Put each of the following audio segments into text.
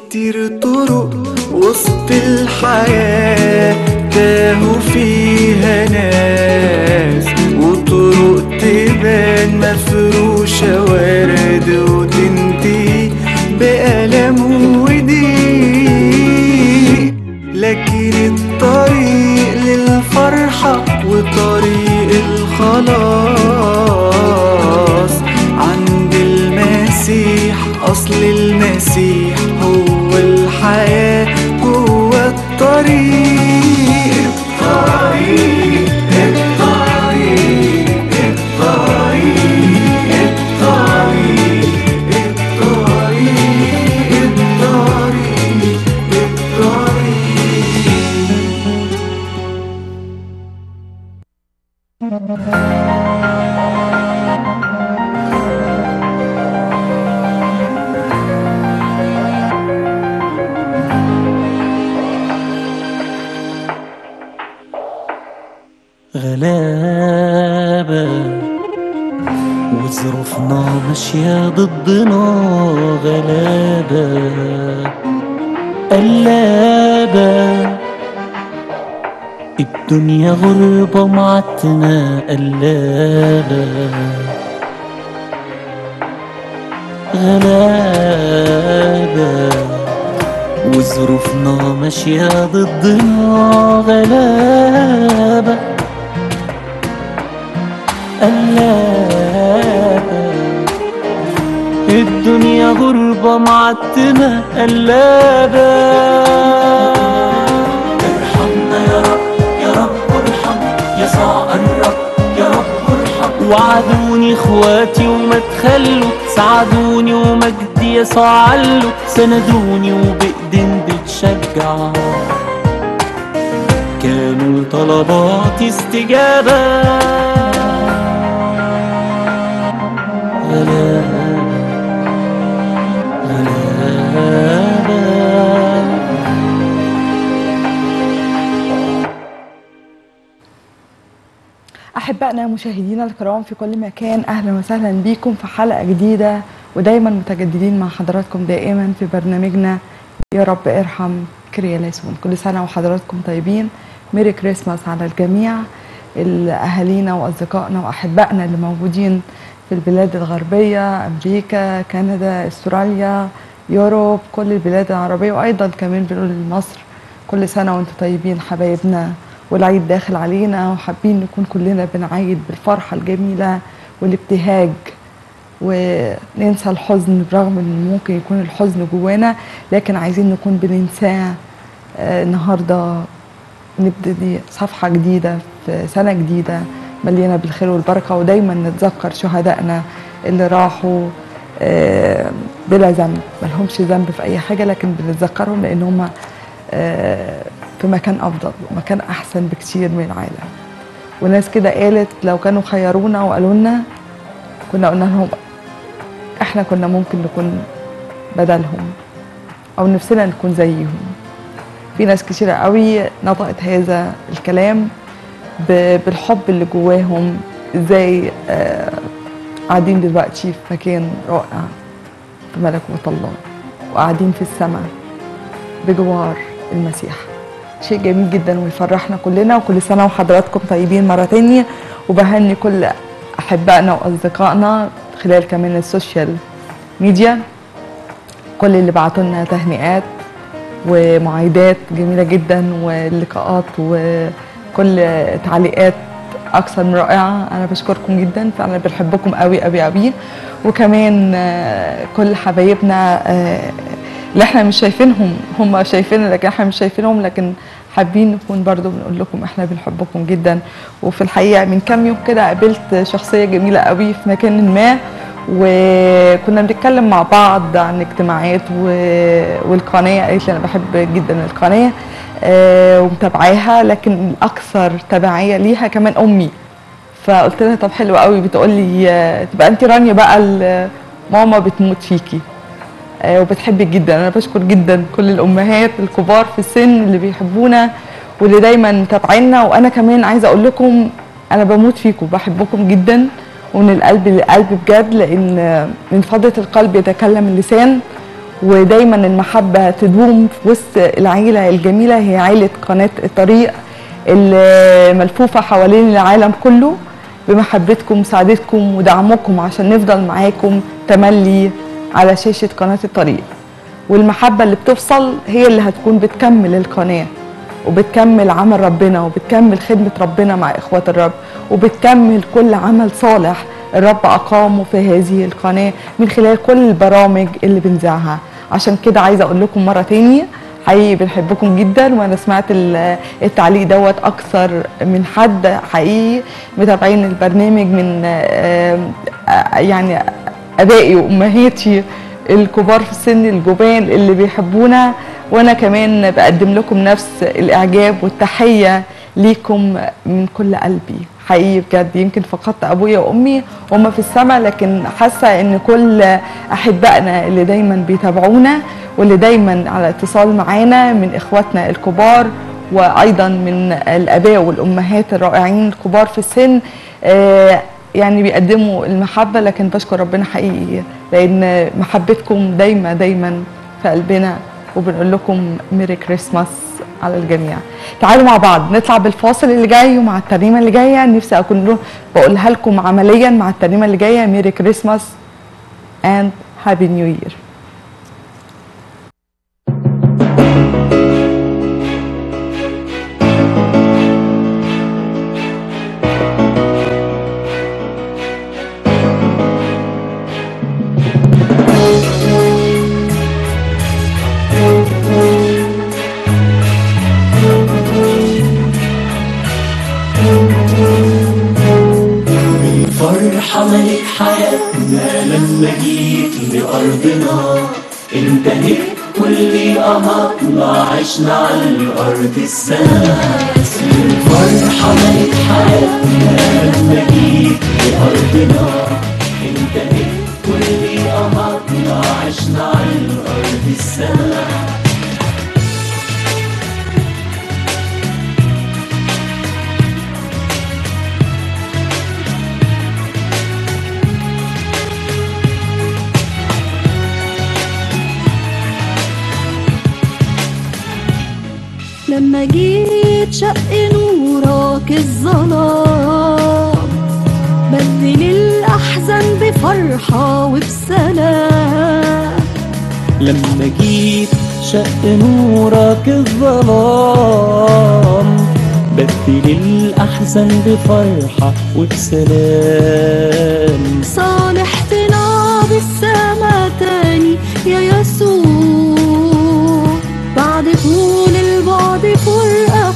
كتير طرق وسط الحياة تاهوا فيها ناس وطرق تبان مفروشة ورد وتنتهي بألم وضيق لكن الطريق للفرحة وطريق الخلاص عند المسيح أصل المسيح هو الحياة هو الطريق الطريق الطريق الطريق الطريق الطريق الطريق الطريق غلابة وظروفنا ماشية ضدنا غلابة قلابة الدنيا غربة معتنا قلابة غلابة وظروفنا ماشية ضدنا غلابة قلابة الدنيا غربة معتمة قلابة ارحمنا يا رب يا رب ارحم يسوع الرب يا رب ارحم وعدوني اخواتي وما تخلوا ساعدوني ومجدي يسوع علوا سندوني وبإيدين بتشجع كانوا طلباتي استجابة غلابة غلابة أحبائنا مشاهدينا الكرام في كل مكان أهلا وسهلا بكم في حلقة جديدة ودايما متجددين مع حضراتكم دائما في برنامجنا يا رب ارحم كرياليسون كل سنة وحضراتكم طيبين ميري كريسماس على الجميع أهالينا وأصدقائنا وأحبائنا اللي موجودين في البلاد الغربية أمريكا كندا استراليا يوروب كل البلاد العربية وأيضا كمان بنقول لمصر كل سنة وانتم طيبين حبايبنا والعيد داخل علينا وحابين نكون كلنا بنعيد بالفرحة الجميلة والابتهاج وننسى الحزن برغم ان ممكن يكون الحزن جوانا لكن عايزين نكون بننساه آه، النهارده نبتدي صفحة جديدة في سنة جديدة مليانة بالخير والبركة ودايما نتذكر شهدائنا اللي راحوا آه، بلا ذنب ملهمش ذنب في أي حاجة لكن بنتذكرهم لأن هم آه، في مكان أفضل ومكان أحسن بكتير من العالم وناس كده قالت لو كانوا خيرونا وقالوا لنا كنا قلنا لهم احنا كنا ممكن نكون بدلهم او نفسنا نكون زيهم في ناس كتيرة قوي نطقت هذا الكلام ب- بالحب اللي جواهم ازاي آه، قاعدين دلوقتي في مكان رائع في ملكوت الله وقاعدين في السماء بجوار المسيح شيء جميل جدا ويفرحنا كلنا وكل سنة وحضراتكم طيبين مرة تانية وبهني كل أحبائنا وأصدقائنا خلال كمان السوشيال ميديا كل اللي بعتوا لنا تهنئات ومعايدات جميلة جدا ولقاءات وكل تعليقات أكثر من رائعة أنا بشكركم جدا فأنا بنحبكم قوي قوي قوي وكمان آه، كل حبايبنا آه، اللي احنا مش شايفينهم هم شايفيننا لكن احنا مش شايفينهم لكن حابين نكون برضو بنقول لكم احنا بنحبكم جدا وفي الحقيقه من كام يوم كده قابلت شخصيه جميله قوي في مكان ما وكنا بنتكلم مع بعض عن اجتماعات و... والقناه قالت لي انا بحب جدا القناه آه، ومتابعاها لكن الاكثر تبعيه ليها كمان امي فقلت لها طب حلو قوي بتقول لي آه، تبقى انت رانيا بقى ال- ماما بتموت فيكي آه، وبتحبك جدا انا بشكر جدا كل الامهات الكبار في السن اللي بيحبونا واللي دايما متابعينا وانا كمان عايزه اقول لكم انا بموت فيكم بحبكم جدا ومن القلب للقلب بجد لان آه، من فضله القلب يتكلم اللسان ودايما المحبة تدوم في وسط العيلة الجميلة هي عيلة قناة الطريق اللي ملفوفة حوالين العالم كله بمحبتكم ومساعدتكم ودعمكم عشان نفضل معاكم تملي على شاشة قناة الطريق والمحبة اللي بتوصل هي اللي هتكون بتكمل القناة وبتكمل عمل ربنا وبتكمل خدمة ربنا مع إخوة الرب وبتكمل كل عمل صالح الرب أقامه في هذه القناة من خلال كل البرامج اللي بنذاعها عشان كده عايزة أقول لكم مرة تاني حقيقي بنحبكم جدا وانا سمعت ال- التعليق دوت اكثر من حد حقيقي متابعين البرنامج من آه، آه، يعني ابائي وامهاتي الكبار في السن الجبال اللي بيحبونا وانا كمان بقدم لكم نفس الاعجاب والتحيه ليكم من كل قلبي حقيقي بجد يمكن فقدت ابويا وامي هما في السماء لكن حاسه ان كل احبائنا اللي دايما بيتابعونا واللي دايما على اتصال معانا من اخواتنا الكبار وايضا من الاباء والامهات الرائعين الكبار في السن آه، يعني بيقدموا المحبه لكن بشكر ربنا حقيقي لان محبتكم دايما دايما في قلبنا وبنقول لكم ميري كريسماس على الجميع تعالوا مع بعض نطلع بالفاصل اللي جاي ومع الترنيمه اللي جايه نفسي اكون له- بقولها لكم عمليا مع الترنيمه اللي جايه ميري كريسماس اند هابي نيو يير فرحة ملك حياتنا لما جيت لأرضنا انتهت كل قهرنا عشنا على الأرض السماء فرحة ملك حياتنا لما جيت لأرضنا انتهت كل قهرنا عشنا على الأرض السماء لما جيت شق نورك الظلام بدل الأحزان بفرحة وبسلام لما جيت شق نورك الظلام بدل الأحزان بفرحة وبسلام صالحتنا بالسما تاني يا يسوع بعد طول البعد فرقة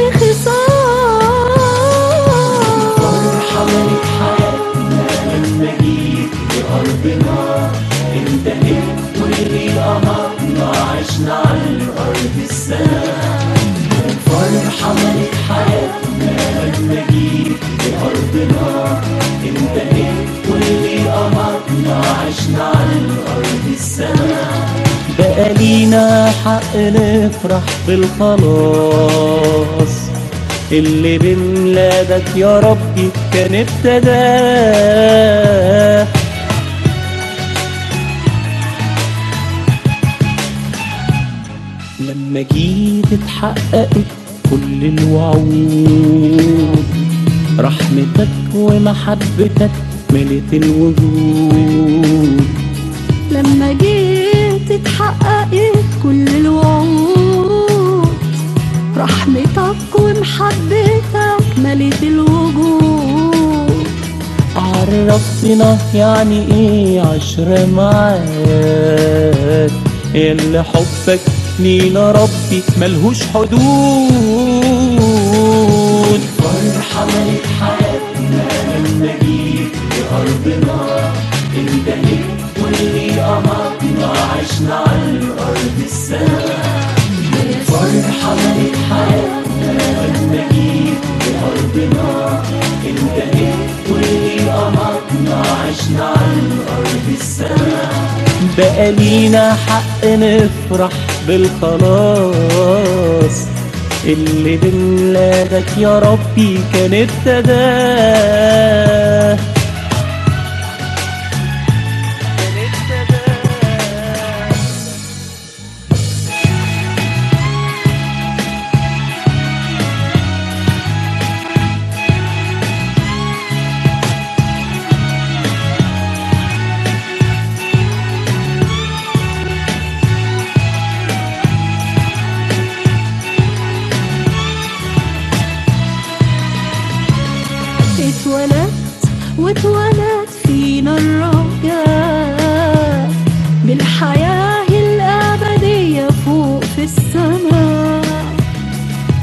وخصام فرحة ملك حياتنا لما جيت لأرضنا انتهت كل قهرنا عشنا على الأرض السماء فرحة ملك حياتنا لما جيت لأرضنا انتهت كل قهرنا عشنا على الأرض السماء بقى لينا حق نفرح بالخلاص اللي بميلادك يا ربي كان ابتداه لما جيت اتحققت كل الوعود رحمتك ومحبتك ملت الوجود لما جيت اتحققت كل الوعود رحمتك ومحبتك ملت الوجود عرفتنا يعني ايه عشرة معاك اللي حبك لينا ربي ملهوش حدود فرحة ملك حياتنا لما جيت لأرضنا انتهت كل قمرنا عشنا على الأرض السماء فرحة ملك حياتنا لما جيت لأرضنا انتهت كل قمرنا عشنا على الأرض السماء بقى لينا حق نفرح بالخلاص اللي بميلادك يا ربي كان ابتداه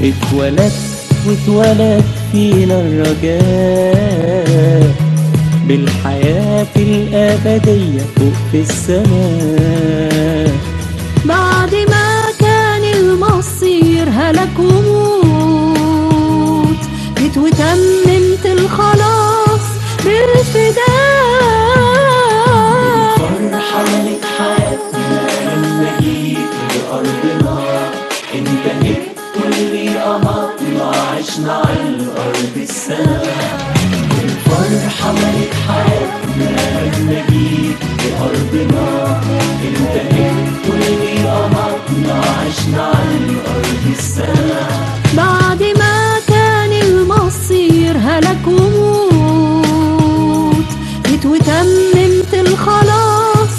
اتولد واتولد فينا الرجاء بالحياة الأبدية فوق في السماء بعد ما كان المصير هلك وموت جيت وتممت الخلاص بالفداء فرحة ملك حياتنا لما جيت لأرضنا انت جبت كل أمطنا عشنا على الأرض السماء الفرحة ملك حياتنا لما جيت لأرضنا انت جبت كل أمطنا عشنا على الأرض السماء بعد ما كان المصير هلك وموت جيت وتممت الخلاص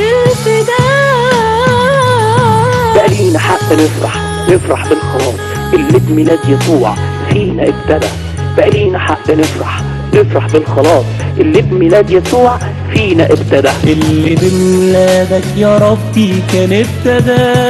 بالفداء بقى لينا حق نفرح نفرح بالخلاص اللي بميلاد يسوع فينا ابتدى بقى لينا حق نفرح نفرح بالخلاص اللي بميلاد يسوع فينا ابتدى اللي بميلادك يا ربي كان ابتدى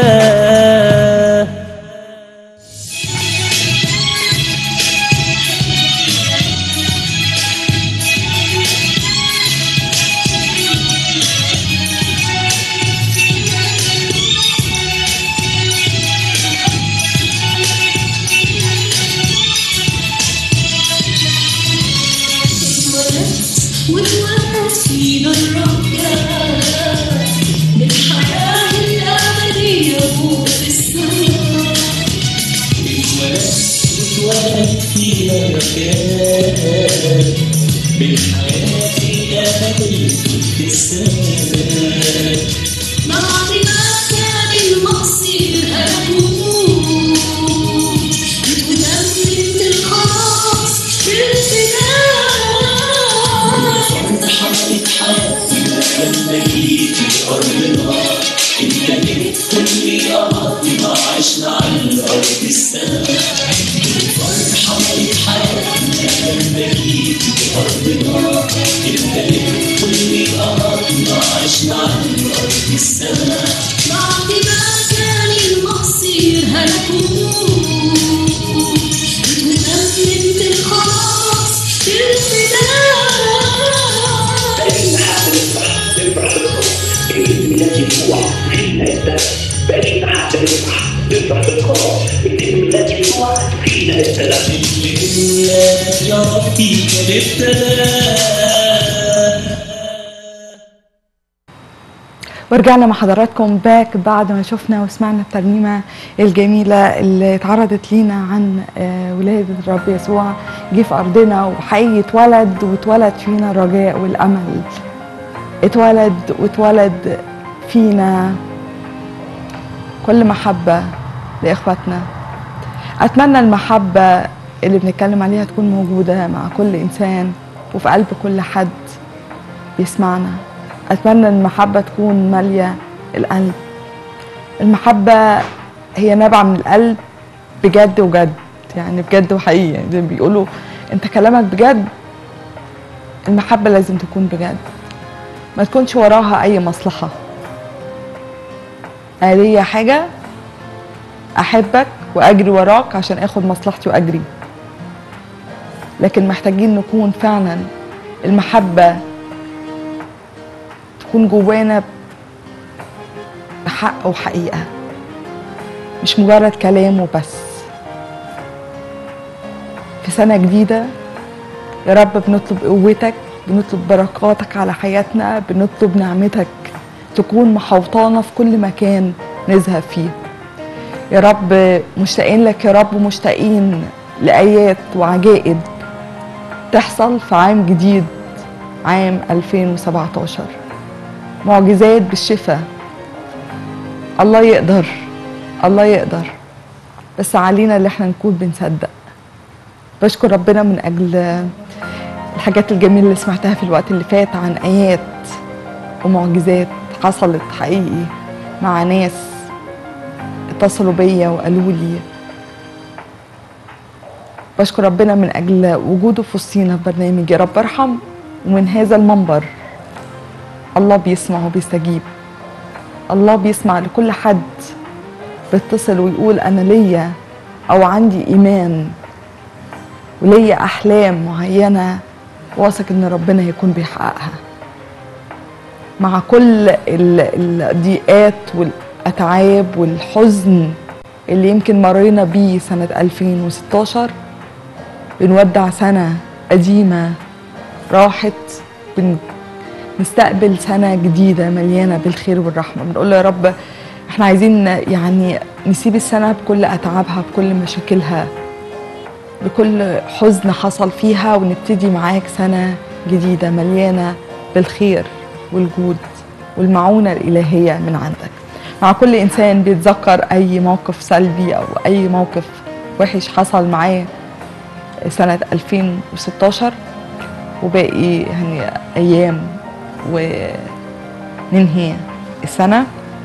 واتولد فينا الرجاء بالحياة الأبدية فوق في السماء اتولد فينا الرجاء بالحياة الأبدية في السماء بعد ما كان المصير هلك وموت وتممت الخلاص بالفداء حركة حياتنا لما جيت لأرضنا انت جبت كل أرضنا عشنا على الأرض السماء الفرحة ملك حياتنا لما جيت لأرضنا انت جبت كل أرضنا عشنا على الأرض السماء بعد ما كان المصير هلك وموت وتممت الخلاص بالفداء بقى لينا حق نفرح نفرح بالخلاص اللي بميلاد يسوع فينا ابتدى بقى لينا حق نفرح نفرح بالخلاص اللي بميلاد يسوع فينا ابتدى اللي بميلادك يا ربي كان ابتدى ورجعنا مع حضراتكم باك بعد ما شفنا وسمعنا الترنيمة الجميلة اللي اتعرضت لينا عن آه، ولادة الرب يسوع جه في أرضنا وحقيقي اتولد واتولد فينا الرجاء والأمل اتولد واتولد فينا كل محبة لإخواتنا أتمنى المحبة اللي بنتكلم عليها تكون موجودة مع كل إنسان وفي قلب كل حد بيسمعنا أتمنى إن المحبة تكون مالية القلب المحبة هي نابعة من القلب بجد وجد يعني بجد وحقيقي يعني زي ما بيقولوا أنت كلامك بجد المحبة لازم تكون بجد ما تكونش وراها أي مصلحة أنا ليا حاجة أحبك وأجري وراك عشان آخد مصلحتي وأجري لكن محتاجين نكون فعلا المحبة تكون جوانا بحق وحقيقة مش مجرد كلام وبس في سنة جديدة يا رب بنطلب قوتك بنطلب بركاتك على حياتنا بنطلب نعمتك تكون محوطانا في كل مكان نذهب فيه يا رب مشتاقين لك يا رب مشتاقين لآيات وعجائب تحصل في عام جديد عام 2017 معجزات بالشفاء الله يقدر الله يقدر بس علينا اللي احنا نكون بنصدق بشكر ربنا من اجل الحاجات الجميله اللي سمعتها في الوقت اللي فات عن ايات ومعجزات حصلت حقيقي مع ناس اتصلوا بيا وقالوا لي بشكر ربنا من اجل وجوده في وسطينا في برنامج يا رب ارحم ومن هذا المنبر الله بيسمع وبيستجيب الله بيسمع لكل حد بيتصل ويقول انا ليا او عندي ايمان وليا احلام معينه واثق ان ربنا هيكون بيحققها مع كل ال- الضيقات والاتعاب والحزن اللي يمكن مرينا بيه سنه 2016 بنودع سنه قديمه راحت بن نستقبل سنة جديدة مليانة بالخير والرحمة بنقول له يا رب احنا عايزين يعني نسيب السنة بكل أتعابها بكل مشاكلها بكل حزن حصل فيها ونبتدي معاك سنة جديدة مليانة بالخير والجود والمعونة الإلهية من عندك مع كل إنسان بيتذكر أي موقف سلبي أو أي موقف وحش حصل معاه سنة 2016 وباقي يعني أيام وننهي السنة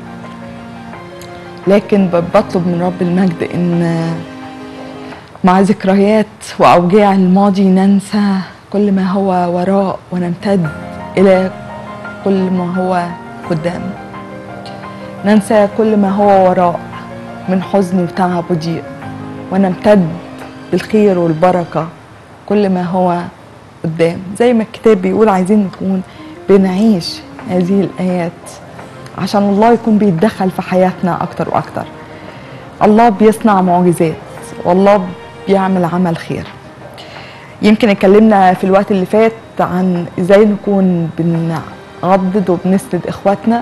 لكن ب- بطلب من رب المجد ان مع ذكريات واوجاع الماضي ننسى كل ما هو وراء ونمتد الى كل ما هو قدام ننسى كل ما هو وراء من حزن وتعب وضيق ونمتد بالخير والبركه كل ما هو قدام زي ما الكتاب بيقول عايزين نكون بنعيش هذه الآيات عشان الله يكون بيتدخل في حياتنا أكتر وأكتر الله بيصنع معجزات والله بيعمل عمل خير يمكن اتكلمنا في الوقت اللي فات عن ازاي نكون بنعضد وبنسند اخواتنا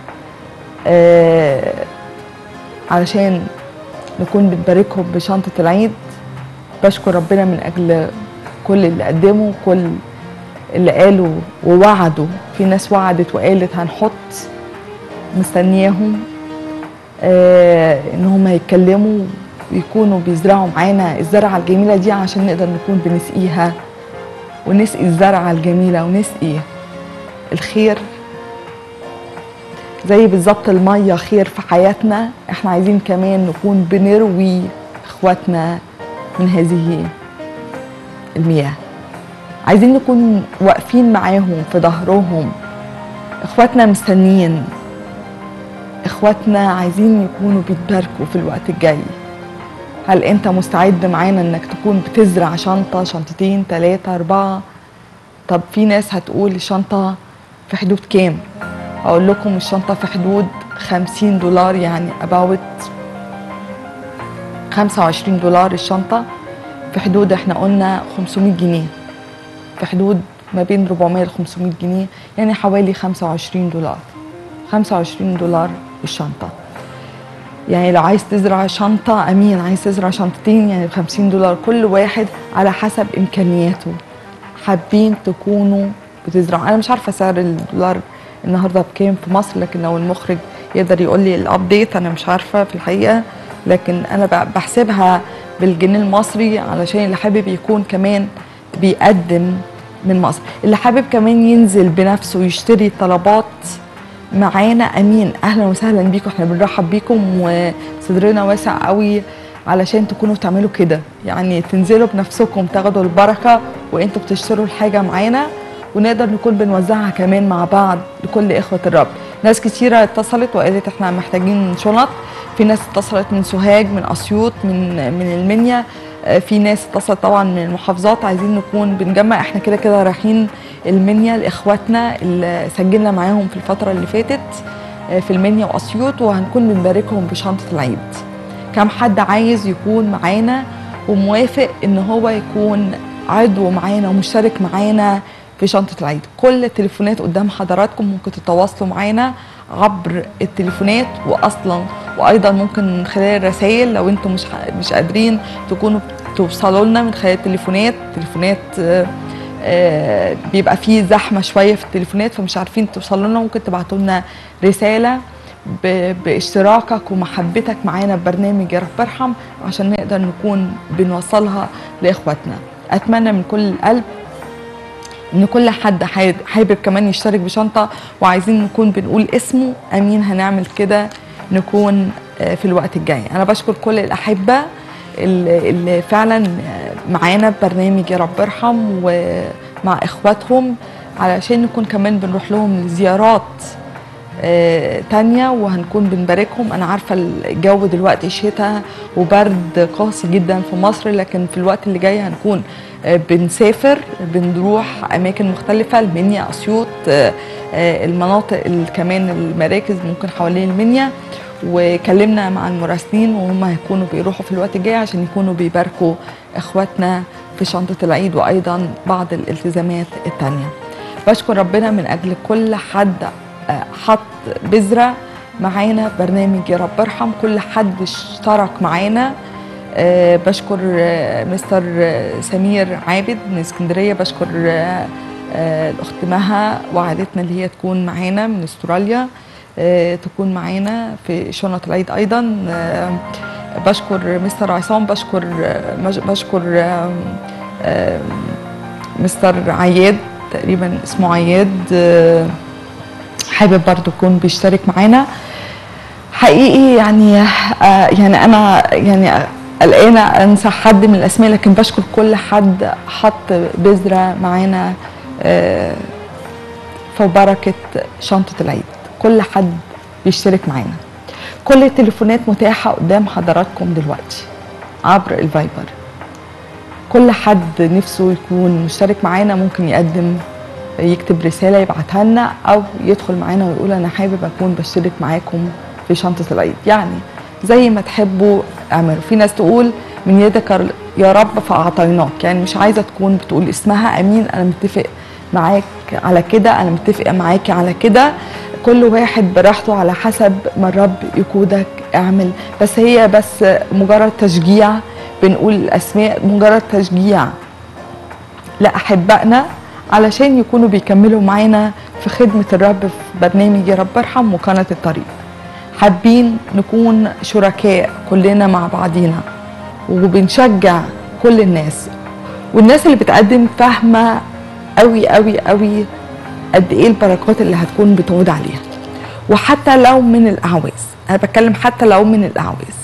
آه علشان نكون بنباركهم بشنطة العيد بشكر ربنا من أجل كل اللي قدموا كل اللي قالوا ووعدوا في ناس وعدت وقالت هنحط مستنياهم آه ان هم يتكلموا ويكونوا بيزرعوا معانا الزرعه الجميله دي عشان نقدر نكون بنسقيها ونسقي الزرعه الجميله ونسقي الخير زي بالظبط الميه خير في حياتنا احنا عايزين كمان نكون بنروي اخواتنا من هذه المياه عايزين نكون واقفين معاهم في ظهرهم اخواتنا مستنيين اخواتنا عايزين يكونوا بيتباركوا في الوقت الجاي هل انت مستعد معانا انك تكون بتزرع شنطة شنطتين تلاتة اربعة طب في ناس هتقول الشنطة في حدود كام اقول لكم الشنطة في حدود خمسين دولار يعني about خمسة وعشرين دولار الشنطة في حدود احنا قلنا 500 جنيه في حدود ما بين 400 ل 500 جنيه يعني حوالي 25 دولار 25 دولار الشنطة يعني لو عايز تزرع شنطة أمين عايز تزرع شنطتين يعني ب 50 دولار كل واحد على حسب إمكانياته حابين تكونوا بتزرعوا أنا مش عارفة سعر الدولار النهاردة بكام في مصر لكن لو المخرج يقدر يقول لي الأبديت أنا مش عارفة في الحقيقة لكن أنا ب- بحسبها بالجنيه المصري علشان اللي حابب يكون كمان بيقدم من مصر اللي حابب كمان ينزل بنفسه ويشتري طلبات معانا امين اهلا وسهلا بيكم احنا بنرحب بيكم وصدرنا واسع قوي علشان تكونوا تعملوا كده يعني تنزلوا بنفسكم تاخدوا البركه وانتوا بتشتروا الحاجه معانا ونقدر نكون بنوزعها كمان مع بعض لكل اخوه الرب ناس كتيره اتصلت وقالت احنا محتاجين شنط في ناس اتصلت من سوهاج من اسيوط من من المنيا آه، في ناس اتصلت طبعا من المحافظات عايزين نكون بنجمع احنا كده كده رايحين المنيا لاخواتنا اللي سجلنا معاهم في الفتره اللي فاتت آه، في المنيا واسيوط وهنكون بنباركهم بشنطه العيد كم حد عايز يكون معانا وموافق ان هو يكون عضو معانا ومشترك معانا في شنطة العيد كل التليفونات قدام حضراتكم ممكن تتواصلوا معانا عبر التليفونات واصلا وايضا ممكن من خلال الرسائل لو انتم مش مش قادرين تكونوا توصلوا لنا من خلال التليفونات تليفونات آه، آه، بيبقى فيه زحمه شويه في التليفونات فمش عارفين توصلوا لنا ممكن تبعتوا لنا رساله ب- باشتراكك ومحبتك معانا في برنامج يا رب ارحم عشان نقدر نكون بنوصلها لاخواتنا اتمنى من كل القلب ان كل حد حي- حابب كمان يشترك بشنطه وعايزين نكون بنقول اسمه امين هنعمل كده نكون آه، في الوقت الجاي انا بشكر كل الاحبه اللي اللي فعلا آه، معانا في برنامج يا رب ارحم ومع اخواتهم علشان نكون كمان بنروح لهم لزيارات آه، تانية وهنكون بنباركهم أنا عارفة الجو دلوقتي شتاء وبرد قاسي جدا في مصر لكن في الوقت اللي جاي هنكون آه، بنسافر بنروح أماكن مختلفة المنيا أسيوط آه، آه، المناطق ال- كمان المراكز ممكن حوالين المنيا وكلمنا مع المراسلين وهم هيكونوا بيروحوا في الوقت الجاي عشان يكونوا بيباركوا اخواتنا في شنطة العيد وأيضا بعض الالتزامات التانية بشكر ربنا من أجل كل حد آه، حط بذرة معانا في برنامج يا رب ارحم كل حد اشترك معانا آه، بشكر آه، مستر آه، سمير عابد من اسكندرية بشكر آه، آه، الأخت مها وعدتنا اللي هي تكون معانا من استراليا آه، تكون معانا في شنط العيد أيضا آه، بشكر مستر عصام بشكر آه، مج- بشكر آه، آه، مستر عياد تقريبا اسمه عياد آه، حابب برضو يكون بيشترك معانا حقيقي يعني آه يعني انا يعني قلقانه انسى حد من الاسماء لكن بشكر كل حد حط بذره معانا آه في بركه شنطه العيد كل حد بيشترك معانا كل التليفونات متاحه قدام حضراتكم دلوقتي عبر الفايبر كل حد نفسه يكون مشترك معانا ممكن يقدم يكتب رسالة يبعتها لنا أو يدخل معانا ويقول أنا حابب أكون بشترك معاكم في شنطة العيد يعني زي ما تحبوا اعملوا في ناس تقول من يدك يا رب فأعطيناك يعني مش عايزة تكون بتقول اسمها أمين أنا متفق معاك على كده أنا متفقة معاكي على كده كل واحد براحته على حسب ما الرب يقودك اعمل بس هي بس مجرد تشجيع بنقول الأسماء مجرد تشجيع لأحبائنا علشان يكونوا بيكملوا معانا في خدمة الرب في برنامج يا رب ارحم وقناة الطريق حابين نكون شركاء كلنا مع بعضينا وبنشجع كل الناس والناس اللي بتقدم فاهمة قوي قوي قوي قد ايه البركات اللي هتكون بتعود عليها وحتى لو من الاعواز انا بتكلم حتى لو من الاعواز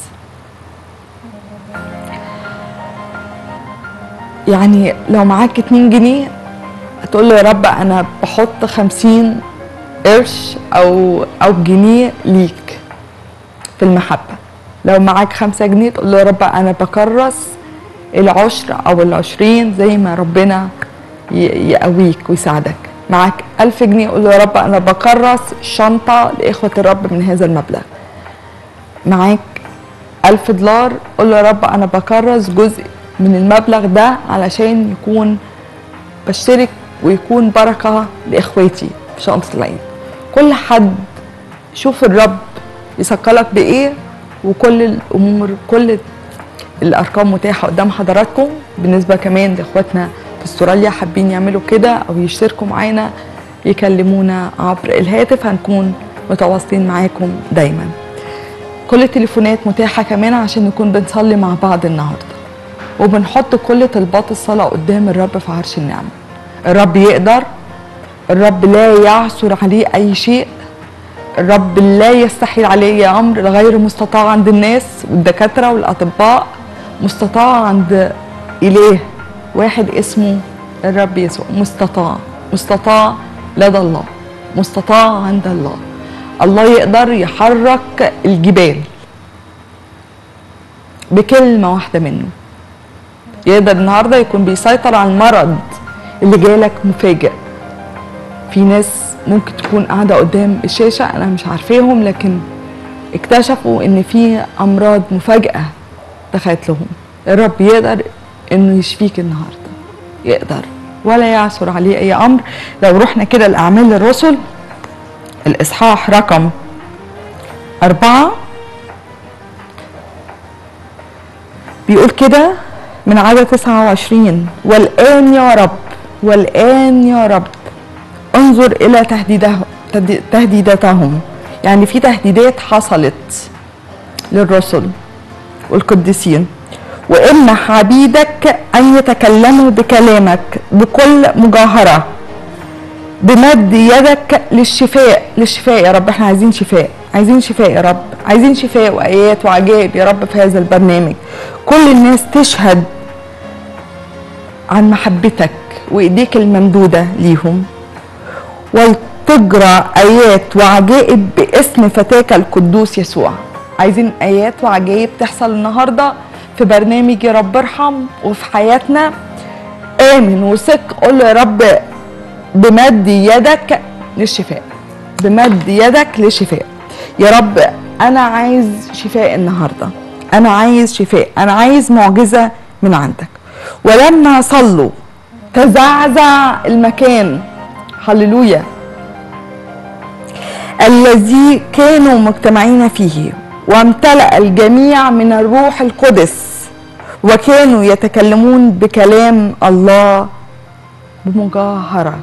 يعني لو معاك 2 جنيه هتقول له يا رب انا بحط 50 قرش او او جنيه ليك في المحبه لو معاك 5 جنيه تقول له يا رب انا بكرس العشر او العشرين زي ما ربنا ي- يقويك ويساعدك معاك ألف جنيه قول له يا رب أنا بكرس شنطة لإخوة الرب من هذا المبلغ معاك ألف دولار قول له يا رب أنا بكرس جزء من المبلغ ده علشان يكون بشترك ويكون بركة لإخواتي في شنطة العيد كل حد شوف الرب يثقلك بإيه وكل الأمور كل الأرقام متاحة قدام حضراتكم بالنسبة كمان لإخواتنا في استراليا حابين يعملوا كده أو يشتركوا معانا يكلمونا عبر الهاتف هنكون متواصلين معاكم دايما كل التليفونات متاحة كمان عشان نكون بنصلي مع بعض النهاردة وبنحط كل طلبات الصلاة قدام الرب في عرش النعمة الرب يقدر الرب لا يعثر عليه أي شيء الرب لا يستحيل عليه أمر غير مستطاع عند الناس والدكاترة والأطباء مستطاع عند إله واحد اسمه الرب يسوع مستطاع مستطاع لدى الله مستطاع عند الله الله يقدر يحرك الجبال بكلمة واحدة منه يقدر النهاردة يكون بيسيطر على المرض اللي جالك مفاجئ في ناس ممكن تكون قاعدة قدام الشاشة أنا مش عارفاهم لكن اكتشفوا إن في أمراض مفاجئة دخلت لهم الرب يقدر إنه يشفيك النهاردة يقدر ولا يعثر عليه أي أمر لو رحنا كده لأعمال الرسل الإصحاح رقم أربعة بيقول كده من عدد 29 والآن يا رب والآن يا رب انظر إلى تهديده تهدي- تهديداتهم يعني في تهديدات حصلت للرسل والقديسين وامنح عبيدك أن يتكلموا بكلامك بكل مجاهرة بمد يدك للشفاء للشفاء يا رب احنا عايزين شفاء عايزين شفاء يا رب عايزين شفاء وآيات وعجائب يا رب في هذا البرنامج كل الناس تشهد عن محبتك وإيديك الممدودة ليهم وي- تجرى ايات وعجائب باسم فتاك القدوس يسوع عايزين ايات وعجائب تحصل النهارده في برنامج يا رب ارحم وفي حياتنا امن وثق قول له يا رب بمد يدك للشفاء بمد يدك للشفاء يا رب انا عايز شفاء النهارده انا عايز شفاء انا عايز معجزه من عندك ولما صلوا تزعزع المكان هللويا الذي كانوا مجتمعين فيه وامتلأ الجميع من الروح القدس وكانوا يتكلمون بكلام الله بمجاهرة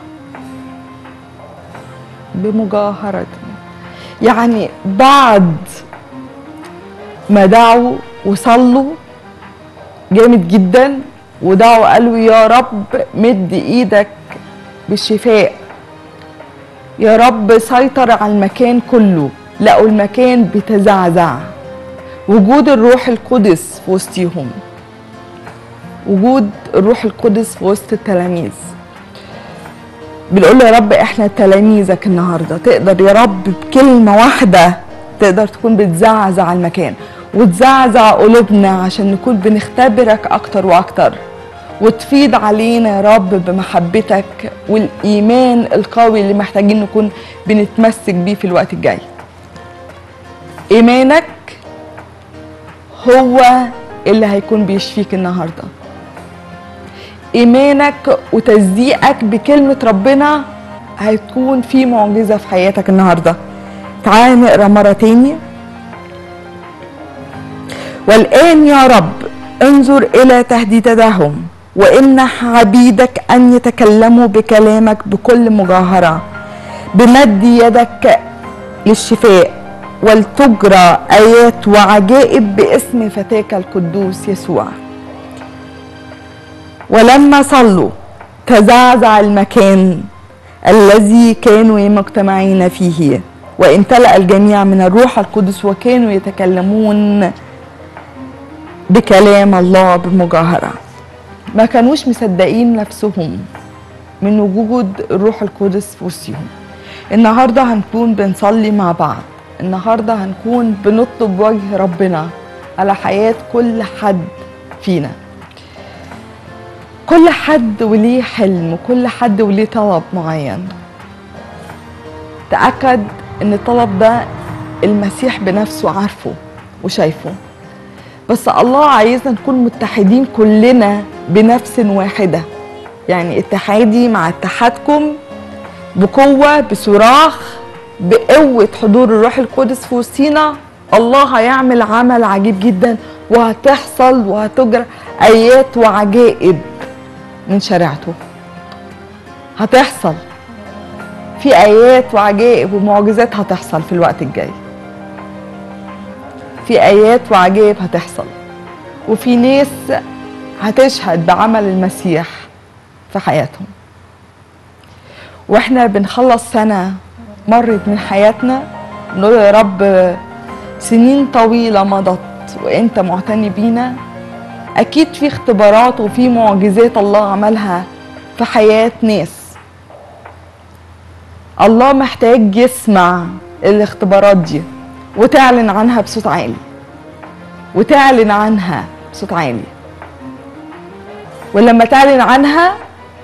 بمجاهرة يعني بعد ما دعوا وصلوا جامد جدا ودعوا قالوا يا رب مد ايدك بالشفاء يا رب سيطر على المكان كله لقوا المكان بيتزعزع وجود الروح القدس في وسطيهم وجود الروح القدس في وسط التلاميذ بنقول له يا رب احنا تلاميذك النهارده تقدر يا رب بكلمه واحده تقدر تكون بتزعزع المكان وتزعزع قلوبنا عشان نكون بنختبرك اكتر واكتر وتفيض علينا يا رب بمحبتك والايمان القوي اللي محتاجين نكون بنتمسك بيه في الوقت الجاي ايمانك هو اللي هيكون بيشفيك النهارده ايمانك وتصديقك بكلمه ربنا هتكون في معجزه في حياتك النهارده تعال نقرا مره تاني والان يا رب انظر الى تهديدهم وامنح عبيدك ان يتكلموا بكلامك بكل مجاهره بمد يدك للشفاء ولتجرى ايات وعجائب باسم فتاك القدوس يسوع ولما صلوا تزعزع المكان الذي كانوا مجتمعين فيه وامتلأ الجميع من الروح القدس وكانوا يتكلمون بكلام الله بمجاهرة ما كانوش مصدقين نفسهم من وجود الروح القدس في وسطهم النهارده هنكون بنصلي مع بعض النهارده هنكون بنطلب وجه ربنا على حياة كل حد فينا كل حد وليه حلم وكل حد وليه طلب معين تأكد ان الطلب ده المسيح بنفسه عارفه وشايفه بس الله عايزنا نكون متحدين كلنا بنفس واحدة يعني اتحادي مع اتحادكم بقوة بصراخ بقوة حضور الروح القدس في وسطينا الله هيعمل عمل عجيب جدا وهتحصل وهتجرى آيات وعجائب من شريعته هتحصل في آيات وعجائب ومعجزات هتحصل في الوقت الجاي في آيات وعجائب هتحصل وفي ناس هتشهد بعمل المسيح في حياتهم واحنا بنخلص سنة مرت من حياتنا نقول يا رب سنين طويلة مضت وانت معتني بينا اكيد في اختبارات وفي معجزات الله عملها في حياة ناس الله محتاج يسمع الاختبارات دي وتعلن عنها بصوت عالي وتعلن عنها بصوت عالي ولما تعلن عنها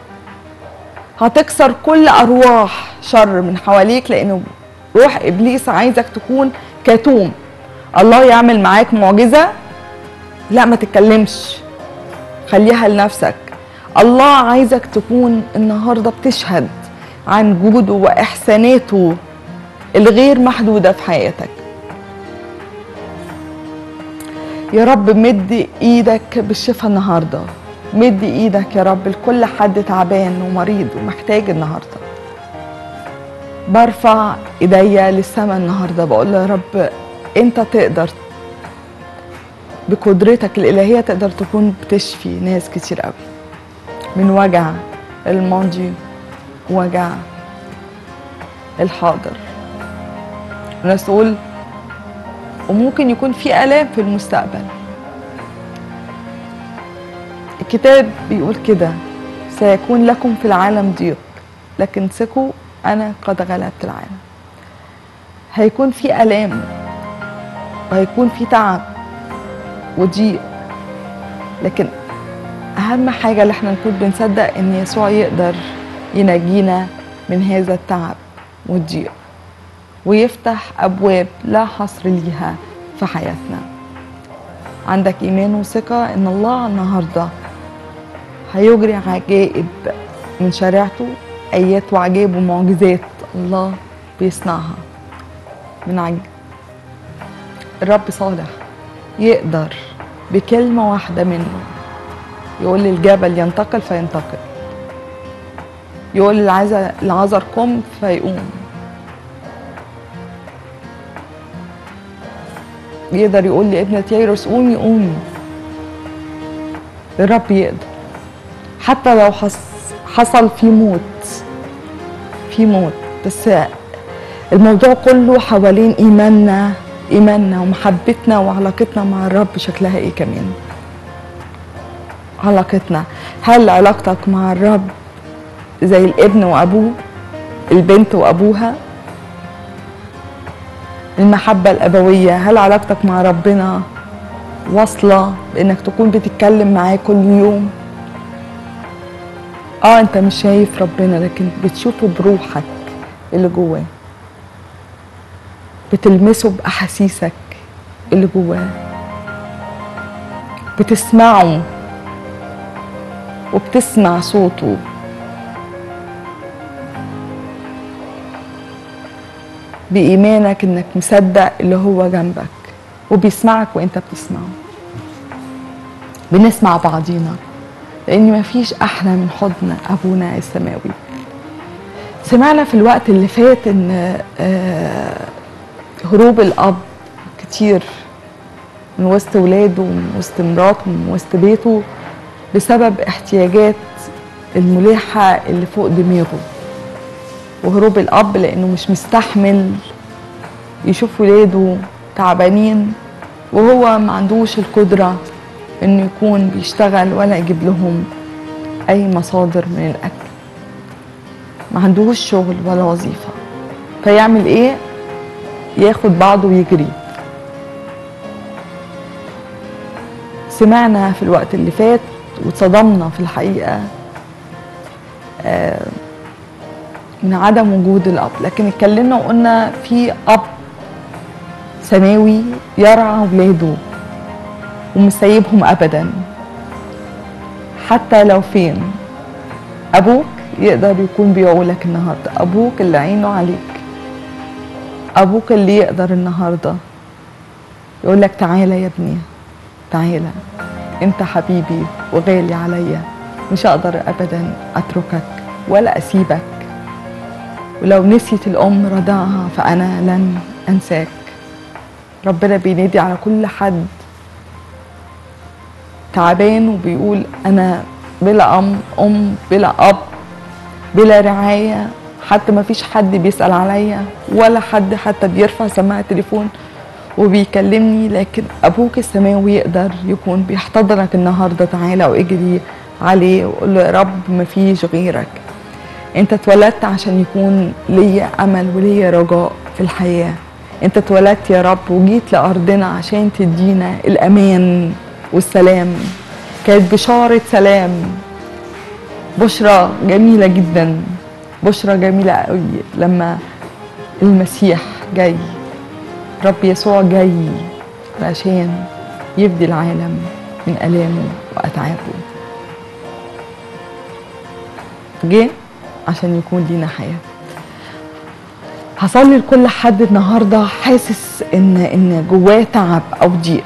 هتكسر كل ارواح شر من حواليك لانه روح ابليس عايزك تكون كتوم الله يعمل معاك معجزه لا ما تتكلمش خليها لنفسك الله عايزك تكون النهارده بتشهد عن جوده واحساناته الغير محدوده في حياتك يا رب مد ايدك بالشفاء النهارده مد ايدك يا رب لكل حد تعبان ومريض ومحتاج النهارده برفع ايديا للسماء النهارده بقول له يا رب انت تقدر بقدرتك الالهيه تقدر تكون بتشفي ناس كتير قوي من وجع الماضي وجع الحاضر وناس تقول وممكن يكون في آلام في المستقبل الكتاب بيقول كده سيكون لكم في العالم ضيق لكن ثقوا انا قد غلبت العالم هيكون في الام وهيكون في تعب وضيق لكن اهم حاجه اللي احنا نكون بنصدق ان يسوع يقدر ينجينا من هذا التعب والضيق ويفتح ابواب لا حصر ليها في حياتنا عندك ايمان وثقه ان الله النهارده هيجري عجائب من شريعته ايات وعجائب ومعجزات الله بيصنعها من عج... الرب صالح يقدر بكلمة واحدة منه يقول للجبل ينتقل فينتقل يقول للعذر العذر قم فيقوم يقدر يقول لابنة ييروس قومي قومي الرب يقدر حتى لو حص حصل في موت في موت بس الموضوع كله حوالين ايماننا ايماننا ومحبتنا وعلاقتنا مع الرب شكلها ايه كمان علاقتنا هل علاقتك مع الرب زي الابن وابوه البنت وابوها المحبة الأبوية هل علاقتك مع ربنا واصلة بإنك تكون بتتكلم معاه كل يوم اه انت مش شايف ربنا لكن بتشوفه بروحك اللي جواه بتلمسه بأحاسيسك اللي جواه بتسمعه وبتسمع صوته بإيمانك إنك مصدق اللي هو جنبك وبيسمعك وإنت بتسمعه بنسمع بعضينا لأن مفيش أحلى من حضن أبونا السماوي سمعنا في الوقت اللي فات إن آه، هروب الأب كتير من وسط ولاده ومن وسط مراته ومن وسط بيته بسبب احتياجات الملحة اللي فوق دماغه وهروب الأب لأنه مش مستحمل يشوف ولاده تعبانين وهو ما عندوش القدرة إنه يكون بيشتغل ولا يجيب لهم أي مصادر من الأكل ما عندوش شغل ولا وظيفة فيعمل إيه؟ ياخد بعضه ويجري سمعنا في الوقت اللي فات واتصدمنا في الحقيقة آه، من عدم وجود الأب لكن اتكلمنا وقلنا في أب سماوي يرعى ولاده ومش سايبهم أبدا حتى لو فين أبوك يقدر يكون بيعولك النهاردة أبوك اللي عينه عليك أبوك اللي يقدر النهاردة يقول لك تعالى يا ابني تعالى انت حبيبي وغالي عليا مش هقدر ابدا اتركك ولا اسيبك ولو نسيت الام رضاعها فانا لن انساك ربنا بينادي على كل حد تعبان وبيقول انا بلا ام ام بلا اب بلا رعايه حتى ما فيش حد بيسال عليا ولا حد حتى بيرفع سماعه التليفون وبيكلمني لكن ابوك السماوي يقدر يكون بيحتضنك النهارده تعالى واجري عليه وقول له يا رب مفيش غيرك انت اتولدت عشان يكون ليا امل وليا رجاء في الحياه انت اتولدت يا رب وجيت لارضنا عشان تدينا الامان والسلام كانت بشاره سلام بشرى جميله جدا بشرى جميله قوي لما المسيح جاي رب يسوع جاي عشان يفدي العالم من آلامه وأتعابه جه عشان يكون لينا حياة هصلي لكل حد النهارده حاسس ان ان جواه تعب او ضيق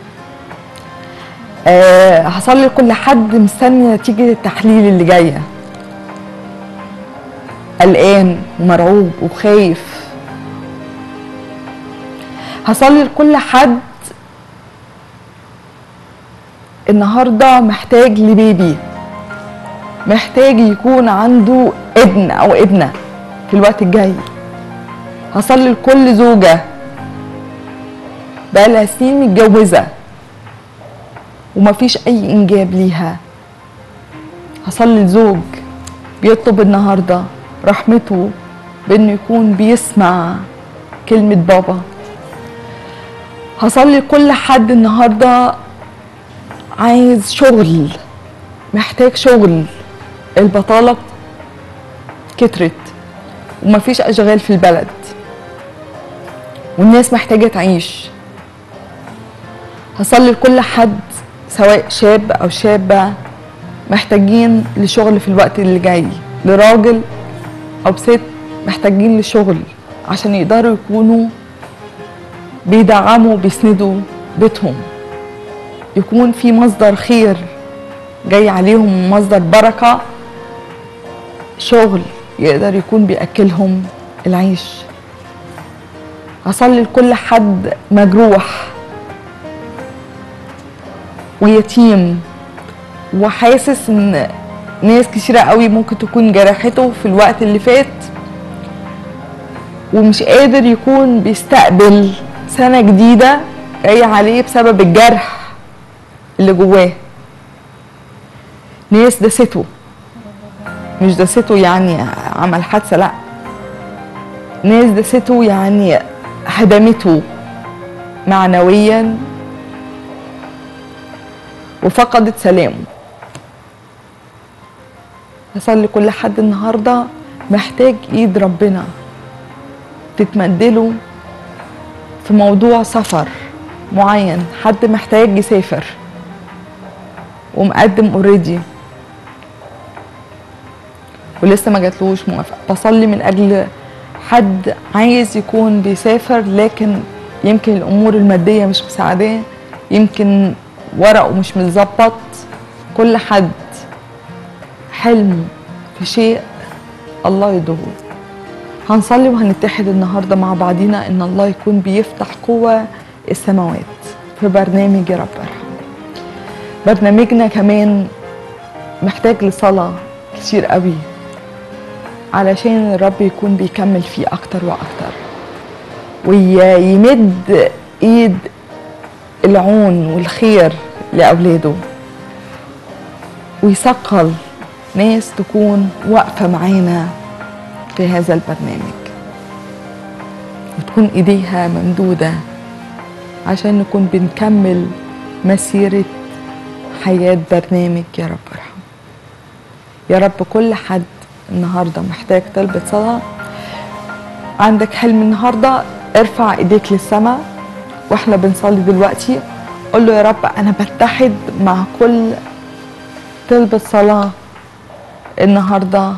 أه هصلي لكل حد مستني نتيجة التحليل اللي جاية قلقان ومرعوب وخايف هصلي لكل حد النهارده محتاج لبيبي محتاج يكون عنده ابن او ابنه في الوقت الجاي هصلي لكل زوجه بقالها سنين متجوزه ومفيش اي انجاب ليها هصلي لزوج بيطلب النهارده رحمته بانه يكون بيسمع كلمة بابا هصلي لكل حد النهاردة عايز شغل محتاج شغل البطالة كترت ومفيش أشغال في البلد والناس محتاجة تعيش هصلي لكل حد سواء شاب أو شابة محتاجين لشغل في الوقت اللي جاي لراجل أو ست محتاجين لشغل عشان يقدروا يكونوا بيدعموا بيسندوا بيتهم يكون في مصدر خير جاي عليهم مصدر بركة شغل يقدر يكون بيأكلهم العيش هصلي لكل حد مجروح ويتيم وحاسس ان ناس كتيرة قوي ممكن تكون جرحته في الوقت اللي فات ومش قادر يكون بيستقبل سنة جديدة جاية عليه بسبب الجرح اللي جواه ناس دسته مش دسته يعني عمل حادثة لا ناس دسته يعني هدمته معنويا وفقدت سلامه هصلي كل حد النهارده محتاج ايد ربنا تتمدله في موضوع سفر معين حد محتاج يسافر ومقدم اوريدي ولسه ما جاتلوش موافقه بصلي من اجل حد عايز يكون بيسافر لكن يمكن الامور الماديه مش مساعداه يمكن ورقه مش متظبط كل حد حلم في شيء الله يدهو هنصلي وهنتحد النهارده مع بعضينا ان الله يكون بيفتح قوة السماوات في برنامج يا رب ارحم برنامجنا كمان محتاج لصلاة كتير قوي علشان الرب يكون بيكمل فيه اكتر واكتر ويمد ايد العون والخير لاولاده ويثقل ناس تكون واقفه معانا في هذا البرنامج وتكون ايديها ممدوده عشان نكون بنكمل مسيره حياه برنامج يا رب ارحم يا رب كل حد النهارده محتاج طلبة صلاة عندك حلم النهارده ارفع ايديك للسماء واحنا بنصلي دلوقتي قول له يا رب انا بتحد مع كل طلبة صلاة النهارده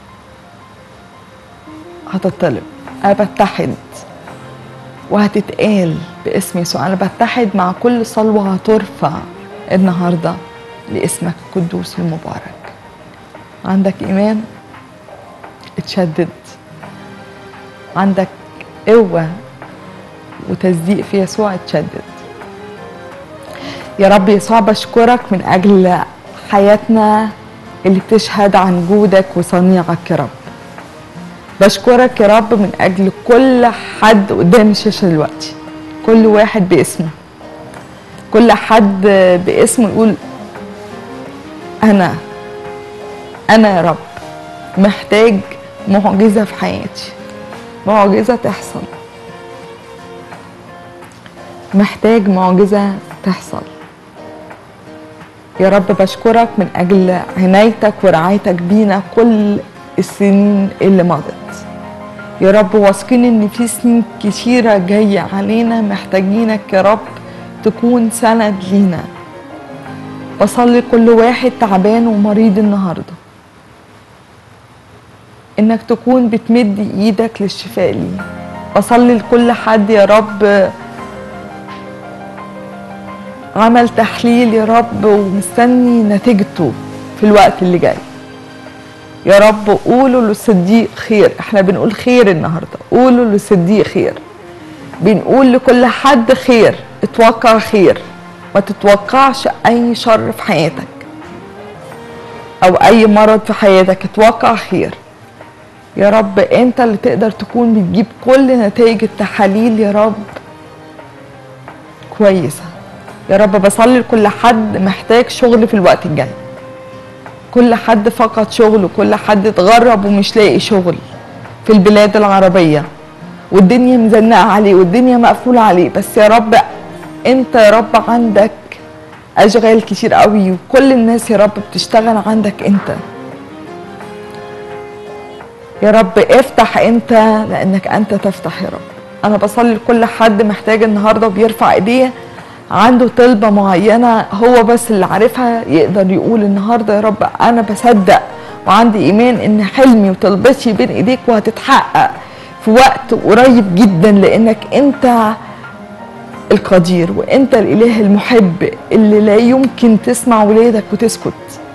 هتطلب انا بتحد وهتتقال باسم يسوع انا بتحد مع كل صلوة هترفع النهارده لاسمك القدوس المبارك عندك ايمان اتشدد عندك قوة وتصديق في يسوع اتشدد يا رب يسوع بشكرك من أجل حياتنا اللي بتشهد عن جودك وصنيعك يا رب بشكرك يا رب من أجل كل حد قدام الشاشة دلوقتي كل واحد باسمه كل حد باسمه يقول أنا أنا يا رب محتاج معجزة في حياتي معجزة تحصل محتاج معجزة تحصل يا رب بشكرك من أجل عنايتك ورعايتك بينا كل السنين اللي مضت يا رب واثقين ان في سنين كتيرة جاية علينا محتاجينك يا رب تكون سند لينا بصلي كل واحد تعبان ومريض النهارده انك تكون بتمد ايدك للشفاء ليه بصلي لكل حد يا رب عمل تحليل يا رب ومستني نتيجته في الوقت اللي جاي يا رب قولوا للصديق خير احنا بنقول خير النهارده قولوا للصديق خير بنقول لكل حد خير اتوقع خير ما تتوقعش اي شر في حياتك او اي مرض في حياتك اتوقع خير يا رب انت اللي تقدر تكون بتجيب كل نتائج التحاليل يا رب كويسه يا رب بصلي لكل حد محتاج شغل في الوقت الجاي كل حد فقد شغل وكل حد اتغرب ومش لاقي شغل في في البلاد العربية والدنيا مزنقة عليه والدنيا مقفولة عليه بس يا رب انت يا رب عندك اشغال كتير قوي وكل الناس يا رب بتشتغل عندك انت يا رب افتح انت لانك انت تفتح يا رب انا بصلي لكل حد محتاج النهارده وبيرفع ايديه عنده طلبه معينه هو بس اللي عارفها يقدر يقول النهارده يا رب انا بصدق وعندي ايمان ان حلمي وطلبتي بين ايديك وهتتحقق في وقت قريب جدا لانك انت القدير وانت الاله المحب اللي لا يمكن تسمع ولادك وتسكت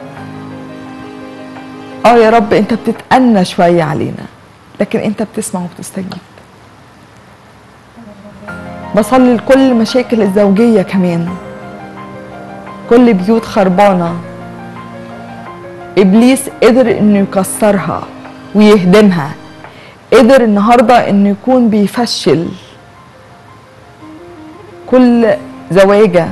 اه يا رب انت بتتأنى شوية علينا لكن انت بتسمع وبتستجيب بصلي لكل مشاكل الزوجية كمان كل بيوت خربانة إبليس قدر إنه يكسرها ويهدمها قدر النهاردة إنه يكون بيفشل كل زواجة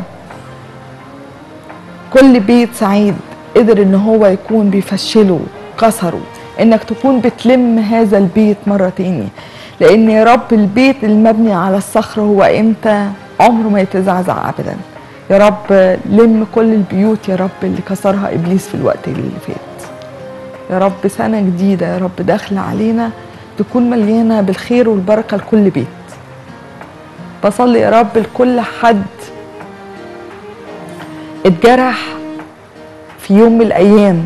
كل بيت سعيد قدر ان هو يكون بيفشله كسره انك تكون بتلم هذا البيت مرة تاني لان يا رب البيت المبني على الصخر هو امتى عمره ما يتزعزع ابدا يا رب لم كل البيوت يا رب اللي كسرها ابليس في الوقت اللي فات يا رب سنة جديدة يا رب داخلة علينا تكون مليانة بالخير والبركة لكل بيت بصلي يا رب لكل حد اتجرح في يوم من الايام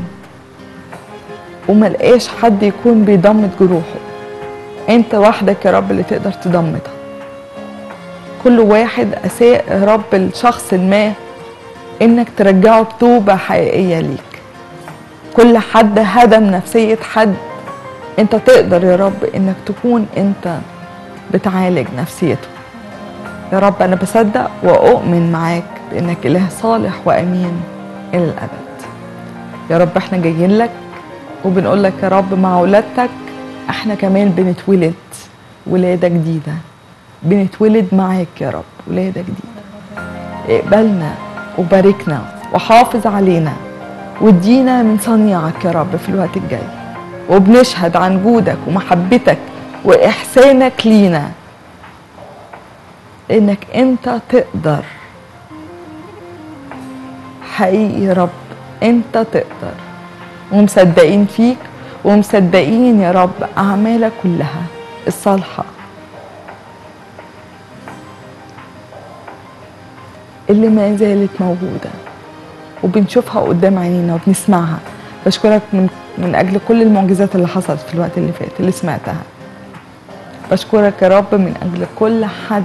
وملقاش حد يكون بيضمد جروحه انت وحدك يا رب اللي تقدر تضمدها كل واحد اساء يا رب الشخص ما انك ترجعه بتوبه حقيقيه ليك كل حد هدم نفسيه حد انت تقدر يا رب انك تكون انت بتعالج نفسيته يا رب انا بصدق واؤمن معاك بانك اله صالح وامين الى الابد يا رب احنا جايين لك وبنقول لك يا رب مع ولادتك احنا كمان بنتولد ولاده جديده بنتولد معاك يا رب ولاده جديده اقبلنا وباركنا وحافظ علينا وادينا من صنيعك يا رب في الوقت الجاي وبنشهد عن جودك ومحبتك واحسانك لينا انك انت تقدر حقيقي يا رب انت تقدر ومصدقين فيك ومصدقين يا رب اعمالك كلها الصالحه اللي ما زالت موجوده وبنشوفها قدام عينينا وبنسمعها بشكرك من من اجل كل المعجزات اللي حصلت في الوقت اللي فات اللي سمعتها بشكرك يا رب من اجل كل حد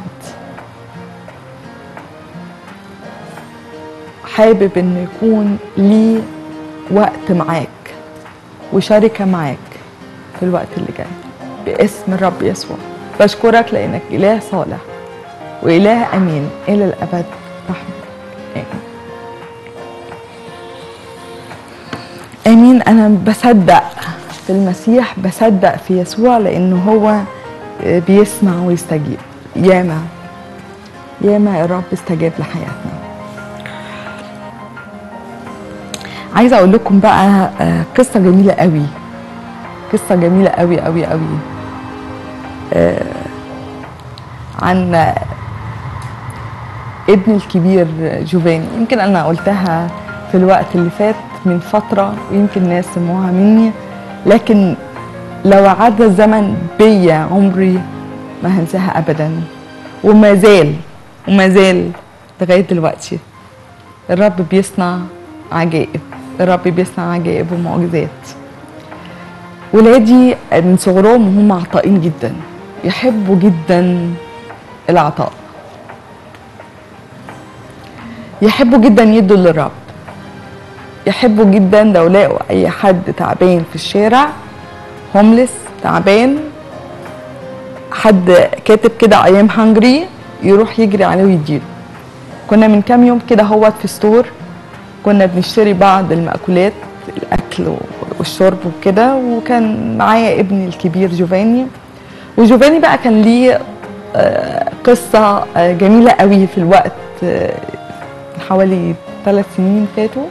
حابب انه يكون ليه وقت معاك وشركة معاك في الوقت اللي جاي باسم الرب يسوع بشكرك لانك اله صالح واله امين الى الابد رحمة امين امين انا بصدق في المسيح بصدق في يسوع لانه هو بيسمع ويستجيب ياما ياما يا رب استجاب لحياتنا عايزه اقول لكم بقى آه، قصه جميله قوي قصه جميله قوي قوي قوي آه، عن آه، ابن الكبير جوفاني يمكن انا قلتها في الوقت اللي فات من فتره ويمكن ناس سمعوها مني لكن لو عدى الزمن بيا عمري ما هنساها ابدا وما زال وما زال لغايه دلوقتي الرب بيصنع عجائب الرب بيصنع عجائب ومعجزات ولادي من صغرهم هم عطائين جدا يحبوا جدا العطاء يحبوا جدا يدوا للرب يحبوا جدا لو لقوا اي حد تعبان في الشارع هوملس تعبان حد كاتب كده ايام هانجري يروح يجري عليه ويديله كنا من كام يوم كده هوت في ستور كنا بنشتري بعض المأكولات الأكل والشرب وكده وكان معايا ابني الكبير جوفاني وجوفاني بقى كان ليه آه، قصة آه، جميلة قوي في الوقت آه، حوالي ثلاث سنين فاتوا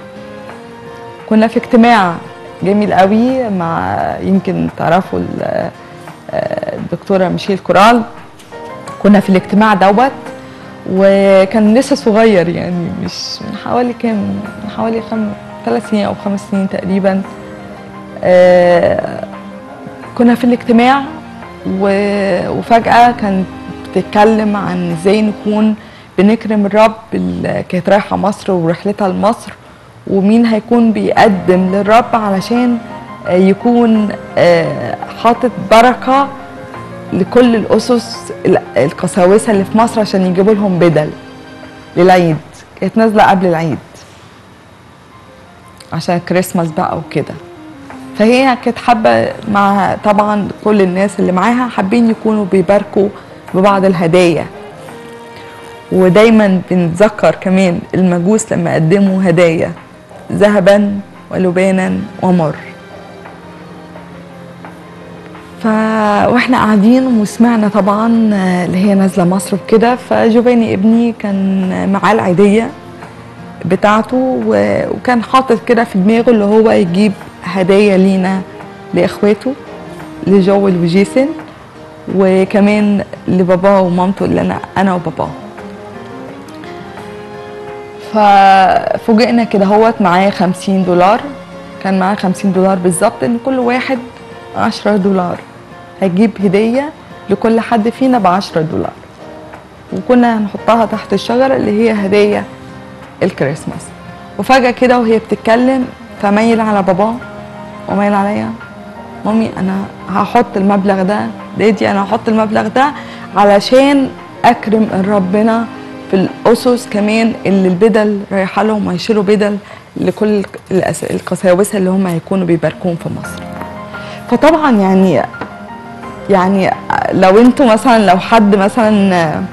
كنا في اجتماع جميل قوي مع يمكن تعرفوا ال- آه، الدكتوره ميشيل كورال كنا في الاجتماع دوت وكان لسه صغير يعني مش من حوالي كام من حوالي خم... ثلاث سنين او خمس سنين تقريبا آه، كنا في الاجتماع و- وفجأة كانت بتتكلم عن ازاي نكون بنكرم الرب اللي كانت رايحة مصر ورحلتها لمصر ومين هيكون بيقدم للرب علشان آه، يكون آه، حاطط بركة لكل الأسس ال- القساوسة اللي في مصر عشان يجيبوا لهم بدل للعيد كانت نازلة قبل العيد عشان كريسماس بقى وكده فهي كانت حابة مع طبعا كل الناس اللي معاها حابين يكونوا بيباركوا ببعض الهدايا ودايما بنتذكر كمان المجوس لما قدموا هدايا ذهبا ولبانا ومر ف واحنا قاعدين وسمعنا طبعا آه، اللي هي نازله مصر وكده فجوفاني ابني كان معاه العيديه بتاعته و- وكان حاطط كده في دماغه اللي هو يجيب هدايا لينا لاخواته لجوel وجيسون وكمان لباباه ومامته اللي انا انا وباباه ففوجئنا كده هوت معاه 50 دولار كان معاه 50 دولار بالظبط ان كل واحد 10 دولار هيجيب هدية لكل حد فينا ب 10 دولار وكنا هنحطها تحت الشجرة اللي هي هدية الكريسماس وفجأة كده وهي بتتكلم فميل على باباه وميل عليا مامي انا هحط المبلغ ده دادي انا هحط المبلغ ده علشان اكرم ربنا في الاسس كمان اللي البدل رايحه لهم هيشيلوا بدل لكل الأس- القساوسه اللي هم هيكونوا بيباركوهم في مصر فطبعا يعني يعني لو انتوا مثلا لو حد مثلا آه،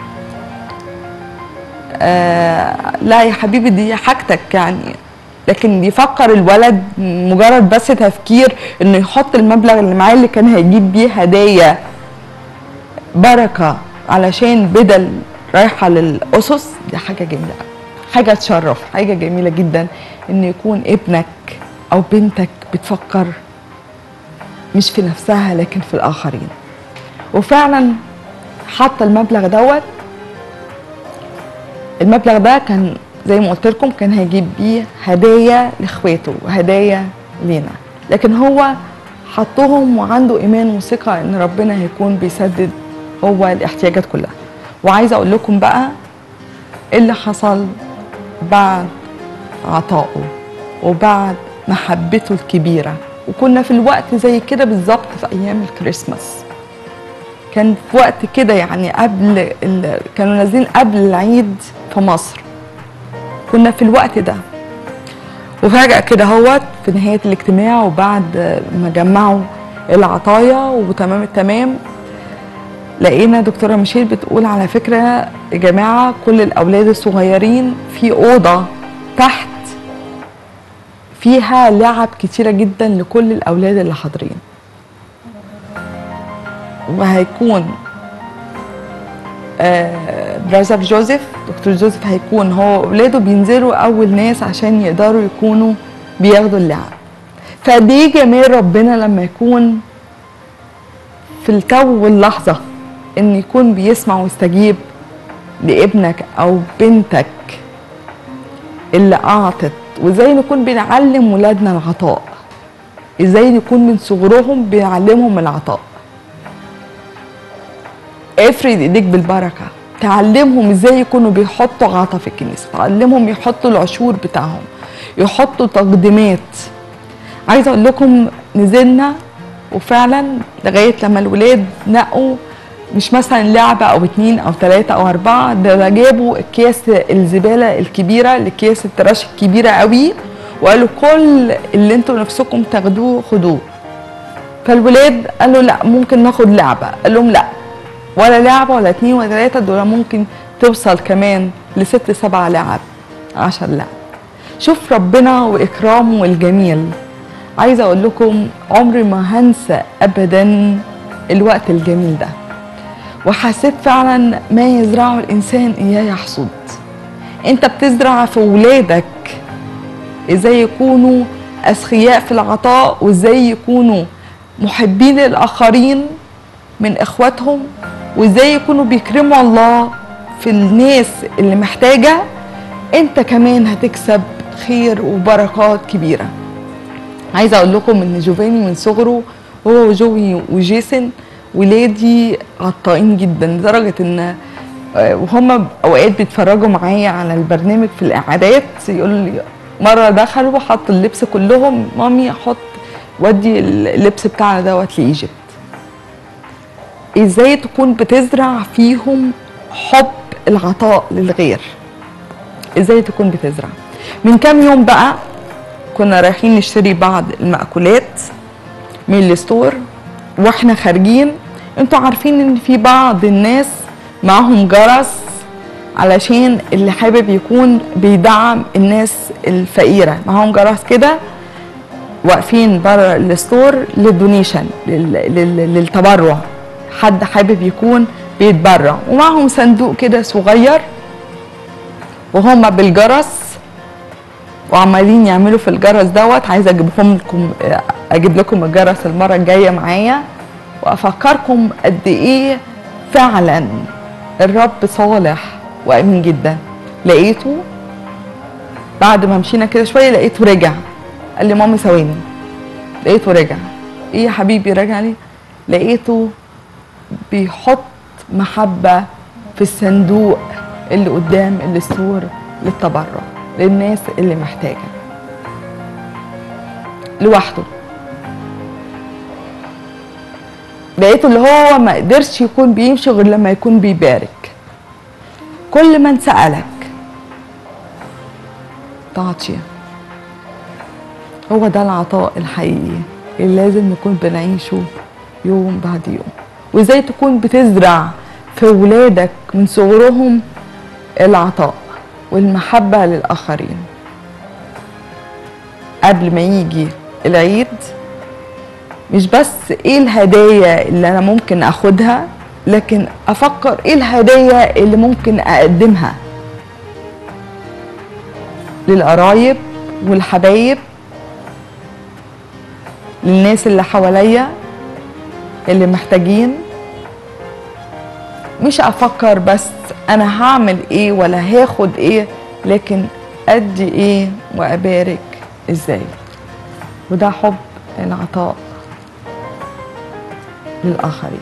آه لا يا حبيبي دي حاجتك يعني لكن يفكر الولد مجرد بس تفكير انه يحط المبلغ اللي معاه اللي كان هيجيب بيه هدايا بركه علشان بدل رايحه للاسس دي حاجه جميله حاجه تشرف حاجه جميله جدا ان يكون ابنك او بنتك بتفكر مش في نفسها لكن في الاخرين وفعلا حط المبلغ دوت المبلغ ده كان زي ما قلت لكم كان هيجيب بيه هدايا لاخواته وهدايا لينا لكن هو حطهم وعنده ايمان وثقه ان ربنا هيكون بيسدد هو الاحتياجات كلها وعايزه اقول لكم بقى إيه اللي حصل بعد عطائه وبعد محبته الكبيره وكنا في الوقت زي كده بالظبط في ايام الكريسماس كان في وقت كده يعني قبل ال... كانوا نازلين قبل العيد في مصر كنا في الوقت ده وفجأة كده هوت في نهاية الاجتماع وبعد ما جمعوا العطايا وتمام التمام لقينا دكتورة ميشيل بتقول على فكرة يا جماعة كل الأولاد الصغيرين في أوضة تحت فيها لعب كتيرة جدا لكل الأولاد اللي حاضرين وهيكون آه، براذر جوزيف دكتور جوزيف هيكون هو واولاده بينزلوا اول ناس عشان يقدروا يكونوا بياخدوا اللعب فقد ايه جمال ربنا لما يكون في التو واللحظه ان يكون بيسمع ويستجيب لابنك او بنتك اللي اعطت وازاي نكون بنعلم ولادنا العطاء ازاي نكون من صغرهم بنعلمهم العطاء افرد ايديك بالبركه تعلمهم ازاي يكونوا بيحطوا عطا في الكنيسه تعلمهم يحطوا العشور بتاعهم يحطوا تقديمات عايزه اقول لكم نزلنا وفعلا لغايه لما الولاد نقوا مش مثلا لعبه او اتنين او تلاته او اربعه ده ده جابوا اكياس الزباله الكبيره الاكياس التراش الكبيره قوي وقالوا كل اللي انتوا نفسكم تاخدوه خدوه فالولاد قالوا لا ممكن ناخد لعبه قال لهم لا ولا لعبه ولا اتنين ولا تلاته دول ممكن توصل كمان لست سبع لعب عشر لعب شوف ربنا واكرامه الجميل عايزه اقول لكم عمري ما هنسى ابدا الوقت الجميل ده وحسيت فعلا ما يزرعه الانسان اياه يحصد انت بتزرع في ولادك ازاي يكونوا اذكياء في العطاء وازاي يكونوا محبين للاخرين من اخواتهم وازاي يكونوا بيكرموا الله في الناس اللي محتاجة انت كمان هتكسب خير وبركات كبيرة عايزة اقول لكم ان جوفاني من صغره هو وجوي وجيسون ولادي عطائين جدا لدرجة ان آه، وهم اوقات بيتفرجوا معايا على البرنامج في الاعادات يقولوا لي مره دخلوا حط اللبس كلهم مامي حط ودي اللبس بتاعنا دوت لايجيبت ازاي تكون بتزرع فيهم حب العطاء للغير ازاي تكون بتزرع من كام يوم بقى كنا رايحين نشتري بعض المأكولات من الستور واحنا خارجين انتوا عارفين ان في بعض الناس معاهم جرس علشان اللي حابب يكون بيدعم الناس الفقيره معاهم جرس كده واقفين بره الستور للدونيشن لل- لل- للتبرع حد حابب يكون بيتبرع ومعهم صندوق كده صغير وهم بالجرس وعمالين يعملوا في الجرس دوت عايزه اجيبهم لكم اجيب لكم الجرس المره الجايه معايا وافكركم قد ايه فعلا الرب صالح وامين جدا لقيته بعد ما مشينا كده شويه لقيته رجع قال لي مامي ثواني لقيته رجع ايه يا حبيبي راجع لي لقيته بيحط محبه في الصندوق اللي قدام الستور للتبرع للناس اللي محتاجه لوحده لقيته اللي هو ما قدرش يكون بيمشي غير لما يكون بيبارك كل من سألك تعطي هو ده العطاء الحقيقي اللي لازم نكون بنعيشه يوم بعد يوم وازاي تكون بتزرع في ولادك من صغرهم العطاء والمحبة للآخرين قبل ما يجي العيد مش بس ايه الهدايا اللي انا ممكن اخدها لكن افكر ايه الهدايا اللي ممكن اقدمها للقرايب والحبايب للناس اللي حواليا اللي محتاجين مش افكر بس انا هعمل ايه ولا هاخد ايه لكن ادي ايه وابارك ازاي وده حب العطاء للآخرين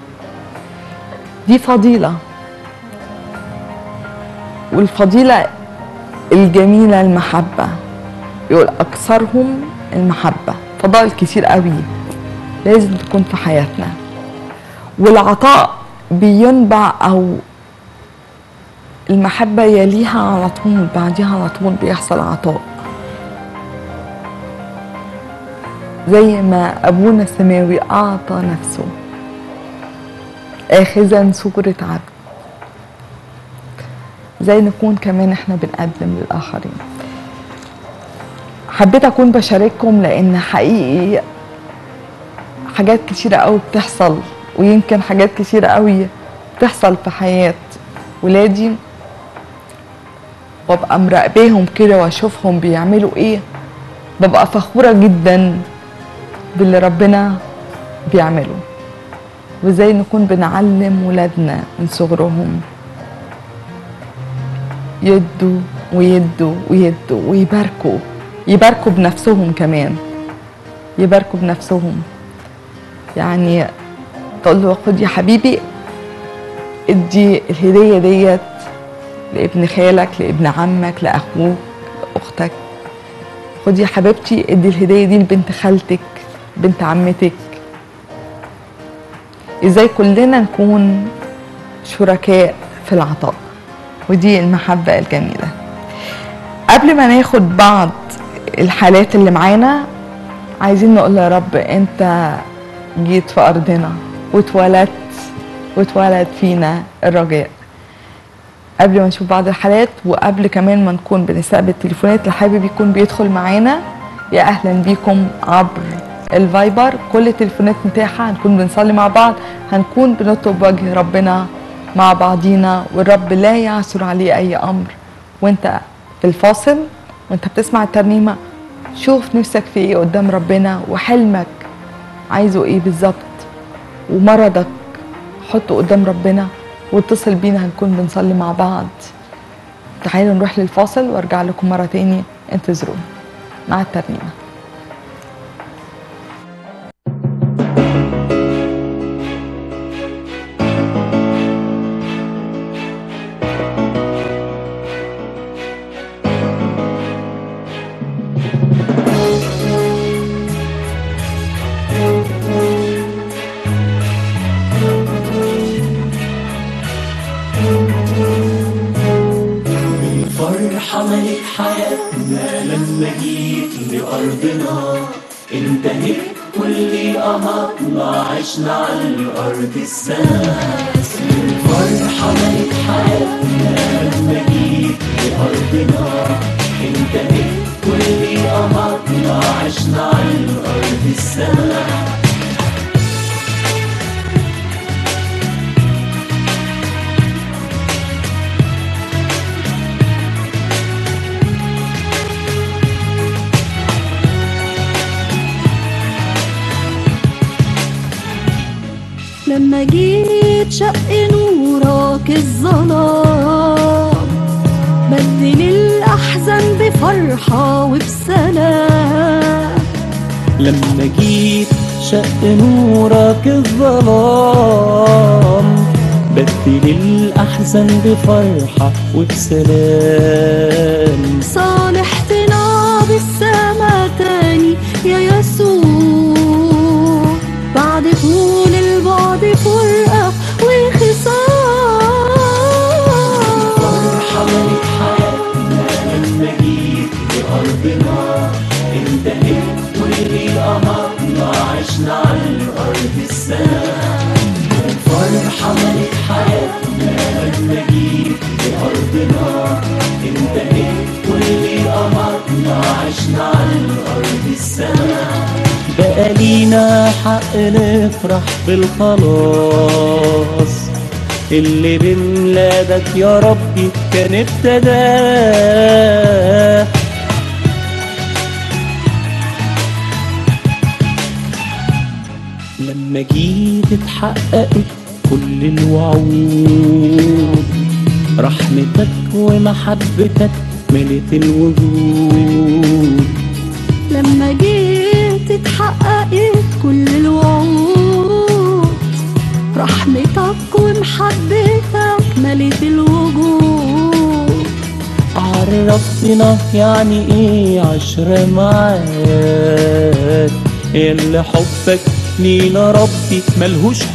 دي فضيلة والفضيلة الجميلة المحبة يقول أكثرهم المحبة فضائل كتير قوي لازم تكون في حياتنا والعطاء بينبع أو المحبة يليها على طول بعديها على طول بيحصل عطاء زي ما أبونا السماوي أعطى نفسه آخذا صورة عبد زي نكون كمان احنا بنقدم للآخرين حبيت أكون بشارككم لأن حقيقي حاجات كتيرة قوي بتحصل ويمكن حاجات كتيرة قوي بتحصل في حياة ولادي وابقى مراقباهم كده واشوفهم بيعملوا ايه ببقى فخورة جدا باللي ربنا بيعمله وازاي نكون بنعلم ولادنا من صغرهم يدوا ويدوا ويدوا ويباركوا يباركوا بنفسهم كمان يباركوا بنفسهم يعني تقول له خد يا حبيبي ادي الهدية ديت لابن خالك لابن عمك لأخوك لأختك خد يا حبيبتي ادي الهدية دي لبنت خالتك بنت عمتك ازاي كلنا نكون شركاء في العطاء ودي المحبة الجميلة قبل ما ناخد بعض الحالات اللي معانا عايزين نقول يا رب انت جيت في ارضنا واتولدت واتولد فينا الرجاء قبل ما نشوف بعض الحالات وقبل كمان ما نكون بنستقبل التليفونات اللي حابب يكون بيدخل معانا يا اهلا بيكم عبر الفايبر كل التليفونات متاحه هنكون بنصلي مع بعض هنكون بنطلب وجه ربنا مع بعضينا والرب لا يعثر عليه اي امر وانت في الفاصل وانت بتسمع الترنيمه شوف نفسك في ايه قدام ربنا وحلمك عايزه ايه بالظبط ومرضك حطه قدام ربنا واتصل بينا هنكون بنصلي مع بعض تعالوا نروح للفاصل وارجع لكم مرة تاني انتظرونا مع الترنيمة فرحة ملك حياتنا لما جيت لأرضنا انتهت كل قمطنا عشنا على الأرض السماء فرحة ملك حياتنا لما جيت لأرضنا انتهت كل قمطنا عشنا على الأرض السماء لما جيت شق نورك الظلام بدل الأحزان بفرحة وبسلام لما جيت شق نورك الظلام بدل الأحزان بفرحة وبسلام صالحتنا بالسما تاني يا يسوع بعد طول البعد فرقة وخصام فرحة ملك حياتنا لما جيت لأرضنا انتهت كل قمرنا عشنا على الأرض السماء فرحة ملك حياتنا لما جيت لأرضنا انتهت كل قمرنا عشنا على الأرض السماء بقى لينا حق نفرح بالخلاص اللي بميلادك يا ربي كان ابتداه لما جيت اتحققت كل الوعود رحمتك ومحبتك ملت الوجود لما جيت اتحققت كل الوعود رحمتك ومحبتك ملت الوجود عرفتنا يعني ايه عشرة معاك اللي حبك لينا ربي ملهوش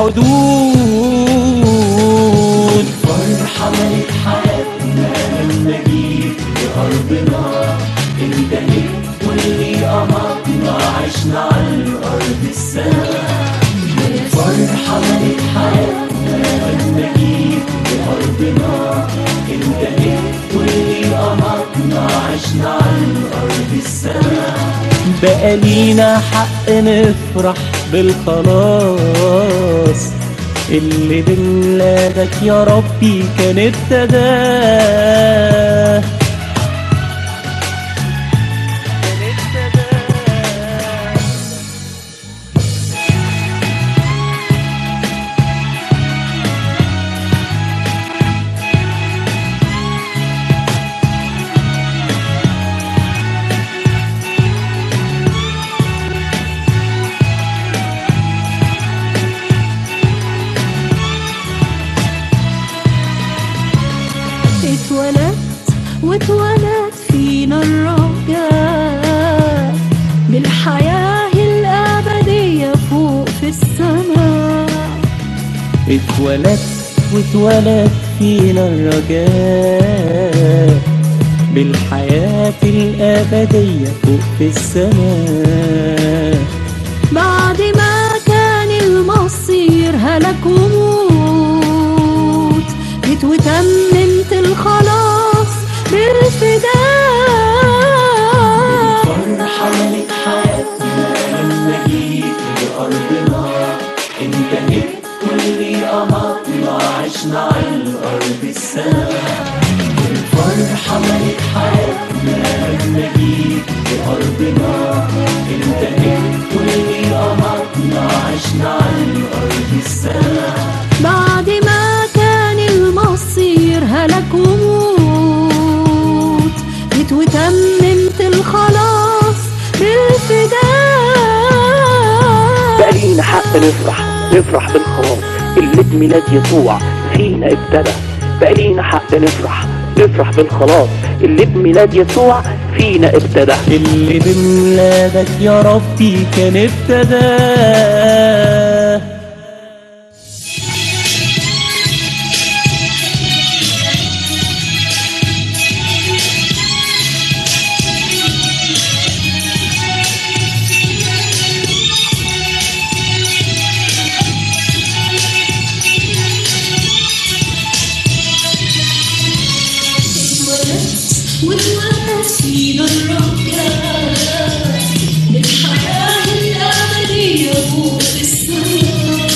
حدود فرحة ملك حياتنا لما جيت لأرضنا انتهت كل قمرنا عشنا على الأرض السماء فرحة ملك حياتنا لما جيت لأرضنا انتهت كل قمرنا عشنا على الأرض السماء بقى لينا حق نفرح بالخلاص اللي بميلادك يا ربي كان ابتداه كان ابتداه اتولدت واتولد فينا الرجاء بالحياة الأبدية فوق في السماء اتولدت واتولد فينا الرجاء بالحياة الأبدية فوق في السماء بعد ما كان المصير هلك وموت جيت وتممت الخلاص بالفداء فرحة ملك حياتنا لما جيت لأرضنا انتهت كل قمرنا عشنا على الأرض السماء فرحة ملك حياتنا لما جيت لأرضنا انتهت كل قمرنا عشنا على الأرض السماء بعد وتممت الخلاص بالفداء بقى لينا حق نفرح نفرح بالخلاص اللي بميلاد يسوع فينا ابتدى بقى لينا حق نفرح نفرح بالخلاص اللي بميلاد يسوع فينا ابتدى اللي بميلادك يا ربي كان ابتدى واتولد فينا الرجاء للحياة الأبدية فوق السماء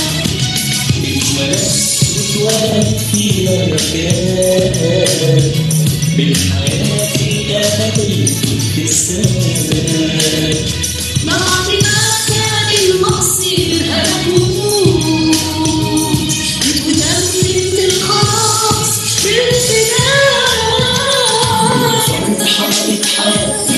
بعد ما كان المصير هنموت وتممت الخلاص بالفداء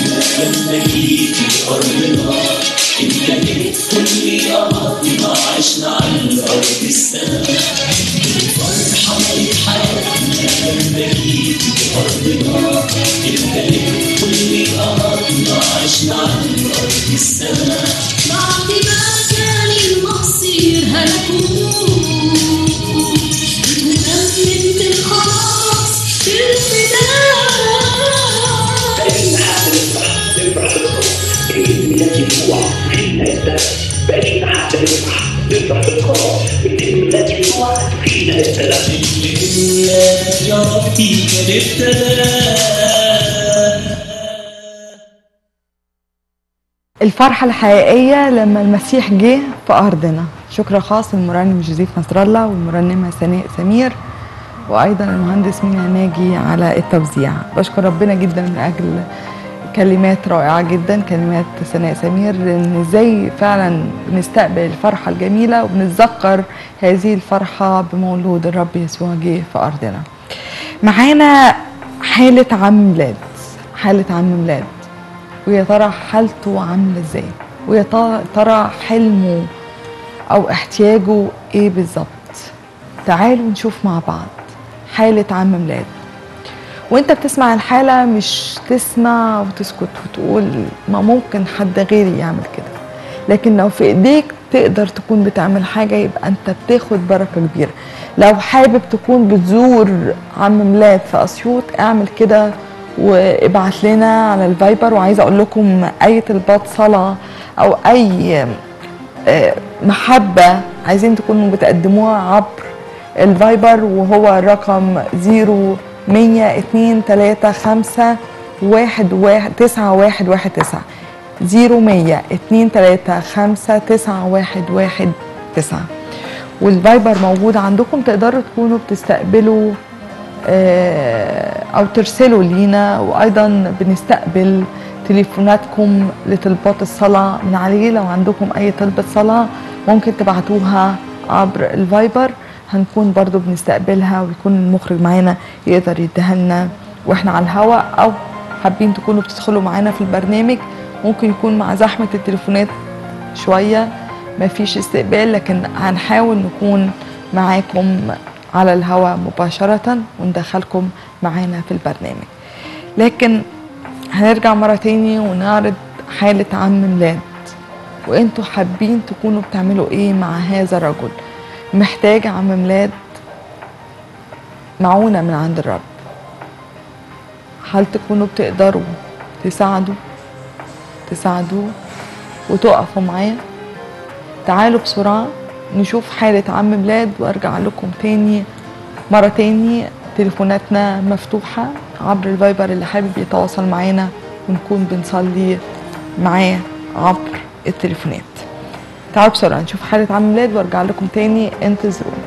بعد ما كان المصير هنكون وتممت الخلاص بالفداء بقالينا حق نفرح نفرح بالخلاص اللي بميلاد يسوع فينا ابتدى بقالينا حق نفرح نفرح بالخلاص اللي بميلاد يسوع فينا ابتدى بميلادك يا ربي كان ابتدى الفرحة الحقيقية لما المسيح جه في أرضنا شكر خاص للمرنم جوزيف نصر الله والمرنمة سناء سمير وأيضا المهندس مينا ناجي على التوزيع بشكر ربنا جدا من أجل كلمات رائعة جدا كلمات سناء سمير إن إزاي فعلا بنستقبل الفرحة الجميلة وبنتذكر هذه الفرحة بمولود الرب يسوع جه في أرضنا معانا حالة عم ميلاد حالة عم ميلاد ويا ترى حالته عامله ازاي ويا تا- ترى حلمه او احتياجه ايه بالظبط تعالوا نشوف مع بعض حاله عم ميلاد وانت بتسمع الحاله مش تسمع وتسكت وتقول ما ممكن حد غيري يعمل كده لكن لو في ايديك تقدر تكون بتعمل حاجه يبقى انت بتاخد بركه كبيره لو حابب تكون بتزور عم ميلاد في اسيوط اعمل كده وابعت لنا على الفايبر وعايزه اقول لكم اي طلبات صلاه او اي آه، محبه عايزين تكونوا بتقدموها عبر الفايبر وهو الرقم 0 100 2 3 5 1 1 9 1 1 9 0 100 2 3 5 9 1 1 9 والفايبر موجود عندكم تقدروا تكونوا بتستقبلوا آه، او ترسلوا لينا وايضا بنستقبل تليفوناتكم لطلبات الصلاة من عليه لو عندكم اي طلبة صلاة ممكن تبعتوها عبر الفايبر هنكون برضو بنستقبلها ويكون المخرج معانا يقدر يديها لنا واحنا على الهواء او حابين تكونوا بتدخلوا معانا في البرنامج ممكن يكون مع زحمة التليفونات شوية مفيش استقبال لكن هنحاول نكون معاكم على الهواء مباشرة وندخلكم معانا في البرنامج لكن هنرجع مرة تاني ونعرض حالة عم ميلاد وانتوا حابين تكونوا بتعملوا ايه مع هذا الرجل محتاج عم ميلاد معونة من عند الرب هل تكونوا بتقدروا تساعدوا تساعدوه وتقفوا معاه تعالوا بسرعة نشوف حالة عم ميلاد وارجع لكم تاني مرة تاني تليفوناتنا مفتوحة عبر الفايبر اللي حابب يتواصل معانا ونكون بنصلي معاه عبر التليفونات تعالوا بسرعة نشوف حالة عم ميلاد وارجع لكم تاني انتظرونا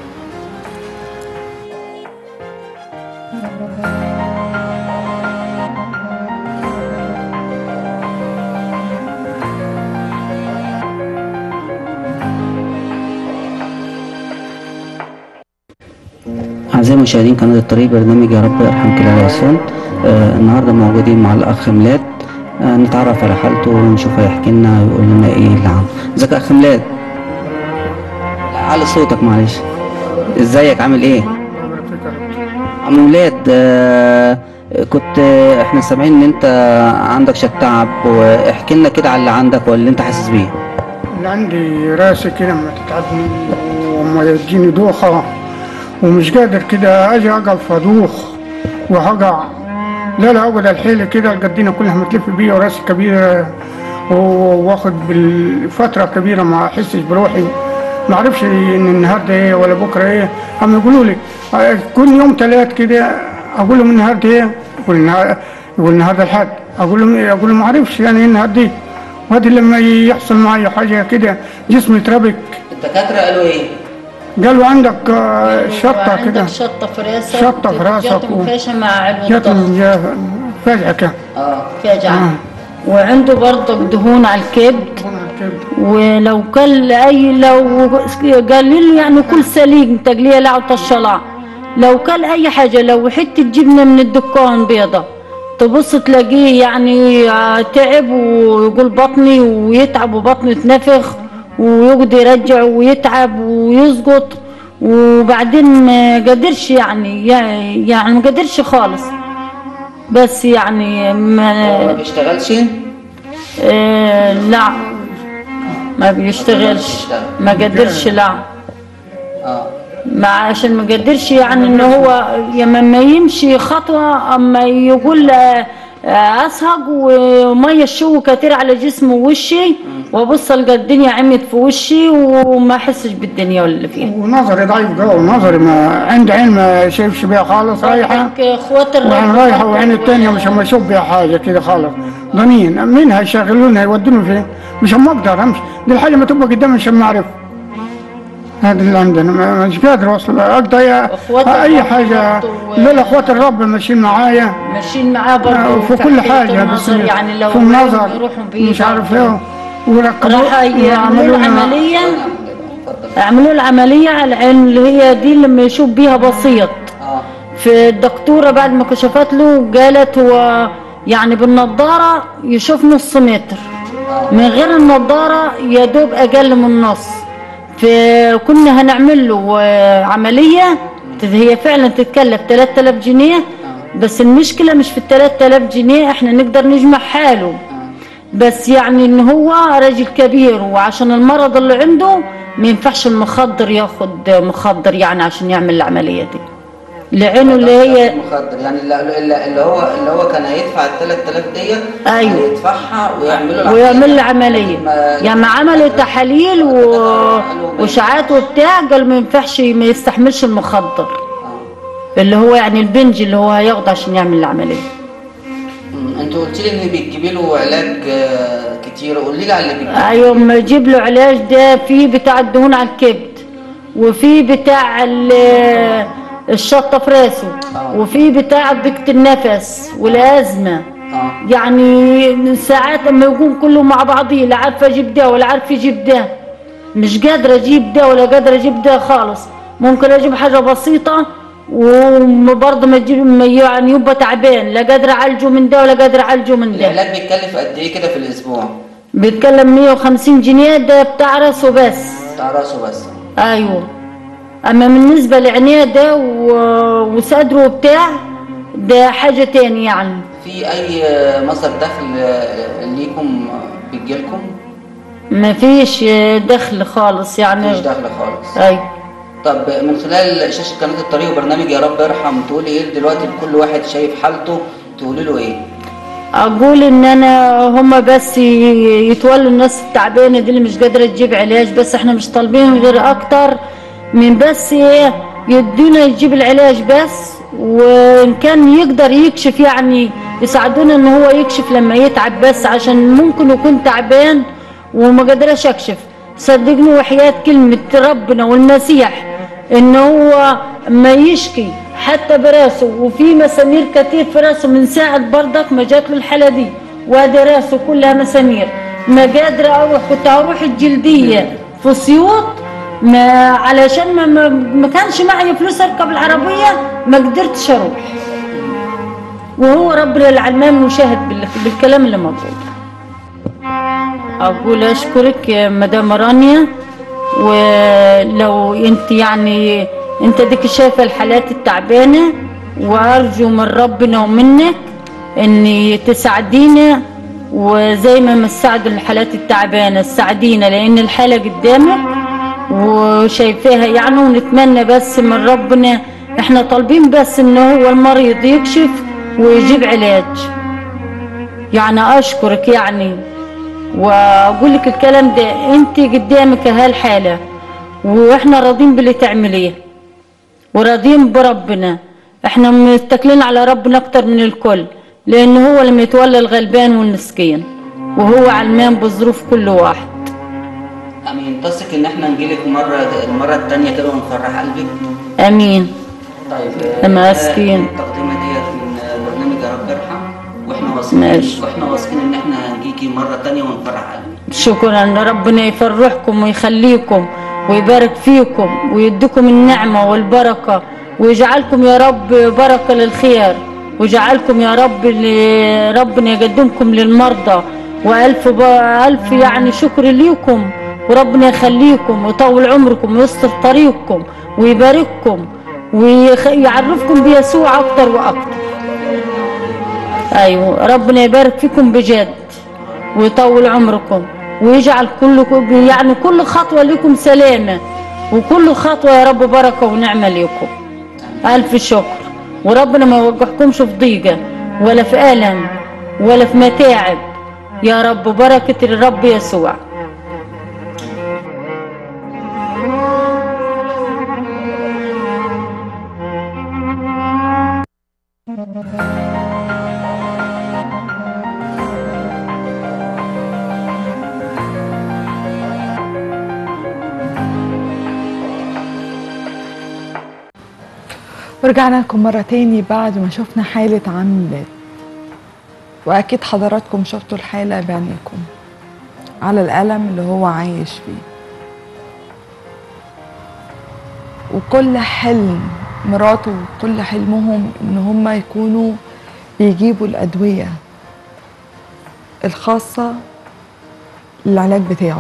أعزائي مشاهدين قناة الطريق برنامج يا رب ارحم كلا ياسون آه النهارده موجودين مع الأخ ميلاد آه نتعرف على حالته ونشوف هيحكي لنا ويقول لنا إيه اللي عنده ازيك يا أخ ميلاد؟ لا، علي صوتك معلش ازيك عامل إيه؟ عم ميلاد آه كنت آه، احنا سامعين ان انت عندك شك تعب واحكي لنا كده على اللي عندك واللي انت حاسس بيه اللي عندي راسي كده لما تتعبني وما يجيني دوخة ومش قادر كده اجي اقعد فادوخ وهقع لا لا اقعد الحيلة كده القدينة كلها متلف بيا وراسي كبيرة واخد بالفترة كبيرة ما احسش بروحي ما اعرفش ان النهارده ايه ولا بكره ايه هم يقولوا لي آه، كل يوم ثلاث كده اقول لهم النهارده ايه يقول النهارده يقول النهارده الحد اقول لهم ايه اقول لهم ما اعرفش يعني ايه النهارده ايه وهذه لما يحصل معي حاجه كده جسمي يتربك الدكاترة قالوا ايه؟ قالوا عندك آه، شطه كده عندك شطة في راسك شطة في راسك جات و- مفاشة مع علو جات الضغط جا- فجأة كده اه فاجعة وعنده برضك دهون على الكبد ولو كل اي لو قال لي يعني كل سليم تقليه لا وطشلع لو كل اي حاجه لو حته جبنه من الدكان بيضه تبص تلاقيه يعني آه، تعب ويقول بطني ويتعب وبطنه يتنفخ ويقعد يرجع ويتعب ويسقط وبعدين ما قدرش يعني يعني ما قدرش خالص بس يعني ما ما بيشتغلش؟ آه لا ما بيشتغلش ما قدرش لا اه ما عشان ما قدرش يعني ان هو لما ما يمشي خطوه اما يقول آه، آه، اسهق وميه الشو كتير على جسمه ووشي وابص القى الدنيا عمت في وشي وما احسش بالدنيا واللي فيها ونظري ضعيف قوي ونظري ما عندي عين ما شايفش بيها خالص رايحه عندك اخوات الرب وعين رايحه وعين التانية مش هم اشوف بيها حاجه كده خالص ضنين مين هيشغلونها يودوني فين مش هم اقدر امشي دي الحاجه ما تبقى قدامي مش هم اعرف هذا اللي عندنا ما- مش قادر اوصل اقدر أي- أخوات اي الرب حاجه برضو- لا اخوات الرب ماشيين معايا ماشيين معاه برضه آه، في كل حاجه بس النظر يعني لو في النظر يروحوا بعيد مش عارف أو ايه وركبوا راح يعملوا له لنا- عملية عملوا له عملية على العين اللي هي دي لما يشوف بيها بسيط اه في الدكتورة بعد ما كشفت له قالت هو يعني بالنضارة يشوف نص متر من غير النضارة يا دوب أقل من نص فكنا هنعمل له آه، عملية هي فعلا تتكلف 3000 جنيه بس المشكلة مش في ال 3000 جنيه احنا نقدر نجمع حاله بس يعني ان هو راجل كبير وعشان المرض اللي عنده ما ينفعش المخدر ياخد مخدر يعني عشان يعمل العملية دي لعينه اللي هي مخدر يعني اللي, اللي اللي هو اللي هو كان هيدفع ال 3000 ديت أيوة. هيدفعها ويعملوا له ويعمل له عملية ما- يعني عملوا تحاليل و... واشعاعات وبتاع قال ما ينفعش ما يستحملش المخدر اللي هو يعني البنج اللي هو هياخده عشان يعمل العملية مم، انت قلت لي ان بتجيبي له علاج آه، كتير قولي لي على اللي بتجيبي ايوه ما يجيب له علاج ده في بتاع الدهون على الكبد وفي بتاع ال- الشطه في راسه وفي بتاع ضيقه النفس والازمه اه يعني ساعات اما يكون كله مع بعضيه لا عارفه اجيب ده ولا عارفه اجيب ده مش قادره اجيب ده ولا قادره اجيب ده خالص ممكن اجيب حاجه بسيطه وبرضه ما اجيب ما يعني يبقى تعبان لا قادره اعالجه من ده ولا قادره اعالجه من ده العلاج بيتكلف قد ايه كده في الاسبوع بيتكلم 150 جنيه ده بتاع راسه بس بتاع راسه بس ايوه اما بالنسبه لعينيه ده و- وصدره وبتاع ده حاجه تاني يعني في اي آه، مصدر دخل آه، ليكم آه، بيجيلكم ما فيش دخل خالص يعني مفيش دخل خالص ايوه طب من خلال شاشة قناة الطريق وبرنامج يا رب ارحم تقولي ايه دلوقتي لكل واحد شايف حالته تقولي له ايه اقول ان انا هما بس ي- يتولوا الناس التعبانه دي اللي مش قادره تجيب علاج بس احنا مش طالبين غير اكتر من بس ايه يدونا يجيب العلاج بس وان كان يقدر يكشف يعني يساعدونا ان هو يكشف لما يتعب بس عشان ممكن يكون تعبان وما قدرش اكشف صدقني وحياة كلمة ربنا والمسيح ان هو ما يشكي حتى براسه وفي مسامير كتير في راسه من ساعة بردك ما جات له الحالة دي وادي راسه كلها مسامير ما قادرة اروح كنت هروح الجلدية في سيوط ما علشان ما, ما, ما كانش معي فلوس اركب العربيه ما قدرتش اروح وهو ربنا العلمان مشاهد بال- بالكلام اللي مطلوب اقول اشكرك يا مدام رانيا ولو انت يعني انت ديك شايفه الحالات التعبانه وارجو من ربنا ومنك ان تساعدينا وزي ما مساعدوا الحالات التعبانه تساعدينا لان الحاله قدامك وشايفاها يعني ونتمنى بس من ربنا احنا طالبين بس ان هو المريض يكشف ويجيب علاج يعني اشكرك يعني واقول لك الكلام ده انت قدامك هالحاله واحنا راضين باللي تعمليه وراضين بربنا احنا متكلين على ربنا اكتر من الكل لان هو اللي يتولى الغلبان والمسكين وهو علمان بظروف كل واحد امين قصدك ان احنا نجيلك مره المره الثانيه كده ونفرح قلبك امين طيب لما أسكين. التقديمه ديت من برنامج يا رب ارحم واحنا واثقين ماشي. واحنا واثقين ان احنا هنجيكي مره ثانيه ونفرح قلبك شكرا ربنا يفرحكم ويخليكم ويبارك فيكم ويديكم النعمة والبركة ويجعلكم يا رب بركة للخير ويجعلكم يا رب ل- ربنا يقدمكم للمرضى وألف ب... ألف يعني شكر ليكم وربنا يخليكم ويطول عمركم ويستر طريقكم ويبارككم ويعرفكم بيسوع أكتر وأكتر أيوة ربنا يبارك فيكم بجد ويطول عمركم ويجعل كل يعني كل خطوة لكم سلامة وكل خطوة يا رب بركة ونعمة لكم ألف شكر وربنا ما يوجعكمش في ضيقة ولا في ألم ولا في متاعب يا رب بركة الرب يسوع ورجعنا لكم مرة تاني بعد ما شفنا حالة عم ميلاد وأكيد حضراتكم شفتوا الحالة بعينيكم على الألم اللي هو عايش فيه وكل حلم مراته وكل حلمهم إن هما يكونوا بيجيبوا الأدوية الخاصة للعلاج بتاعه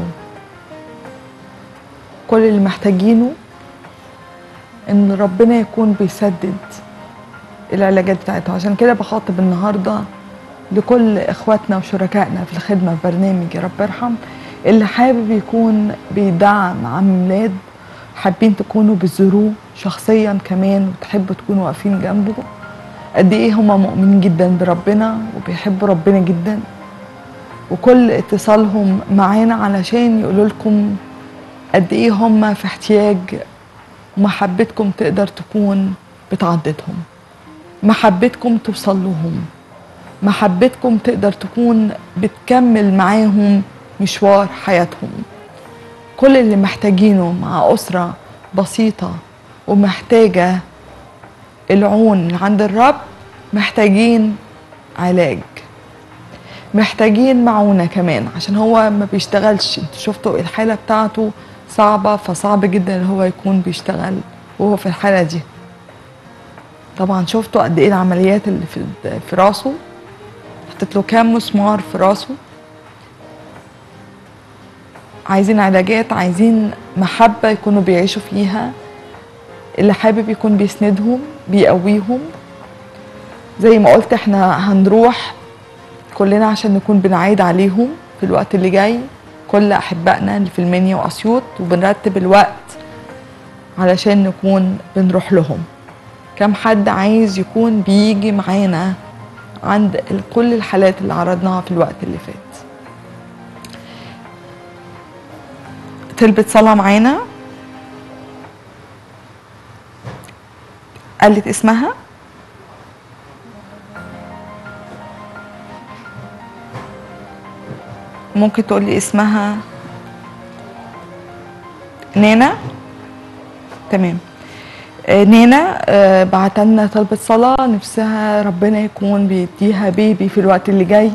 كل اللي محتاجينه ان ربنا يكون بيسدد العلاجات بتاعته عشان كده بخاطب النهارده لكل اخواتنا وشركائنا في الخدمه في برنامج يا رب ارحم اللي حابب يكون بيدعم عم ميلاد حابين تكونوا بتزوروه شخصيا كمان وتحبوا تكونوا واقفين جنبه قد ايه هما مؤمنين جدا بربنا وبيحبوا ربنا جدا وكل اتصالهم معانا علشان يقولوا لكم قد ايه هما في احتياج محبتكم تقدر تكون بتعضدهم محبتكم توصل لهم محبتكم تقدر تكون بتكمل معاهم مشوار حياتهم كل اللي محتاجينه مع أسرة بسيطة ومحتاجة العون عند الرب محتاجين علاج محتاجين معونة كمان عشان هو ما بيشتغلش انتوا شفتوا الحالة بتاعته صعبة فصعب جدا ان هو يكون بيشتغل وهو في الحالة دي طبعا شفتوا قد ايه العمليات اللي في في راسه حطيت له كام مسمار في راسه عايزين علاجات عايزين محبة يكونوا بيعيشوا فيها اللي حابب يكون بيسندهم بيقويهم زي ما قلت احنا هنروح كلنا عشان نكون بنعيد عليهم في الوقت اللي جاي كل احبائنا اللي في المنيا واسيوط وبنرتب الوقت علشان نكون بنروح لهم كم حد عايز يكون بيجي معانا عند ال- كل الحالات اللي عرضناها في الوقت اللي فات طلبت صلاة معانا قالت اسمها ممكن تقولي اسمها نانا تمام آه، نانا آه، بعتلنا طلبة صلاة نفسها ربنا يكون بيديها بيبي في الوقت اللي جاي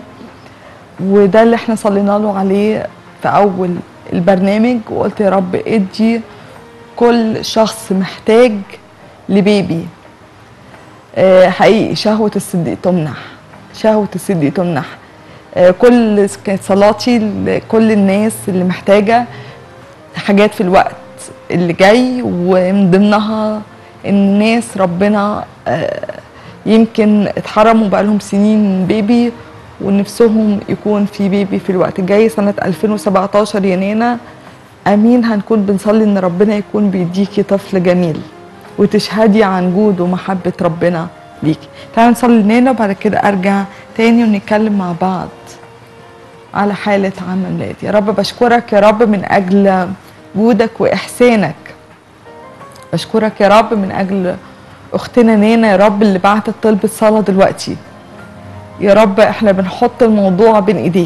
وده اللي احنا صلينا له عليه في أول البرنامج وقلت يا رب ادي كل شخص محتاج لبيبي آه، حقيقي شهوة الصديق تمنح شهوة الصديق تمنح آه، كل كانت صلاتي لكل الناس اللي محتاجة حاجات في الوقت اللي جاي ومن ضمنها الناس ربنا آه، يمكن اتحرموا بقالهم سنين من بيبي ونفسهم يكون في بيبي في الوقت الجاي سنة 2017 يناير امين هنكون بنصلي ان ربنا يكون بيديكي طفل جميل وتشهدي عن جود ومحبة ربنا ليكي تعالوا نصلي لنانا وبعد كده ارجع تاني ونتكلم مع بعض على حالة عم ميلاد يا رب بشكرك يا رب من أجل جودك وإحسانك بشكرك يا رب من أجل أختنا نانا يا رب اللي بعتت طلبة صلاة دلوقتي يا رب احنا بنحط الموضوع بين ايديك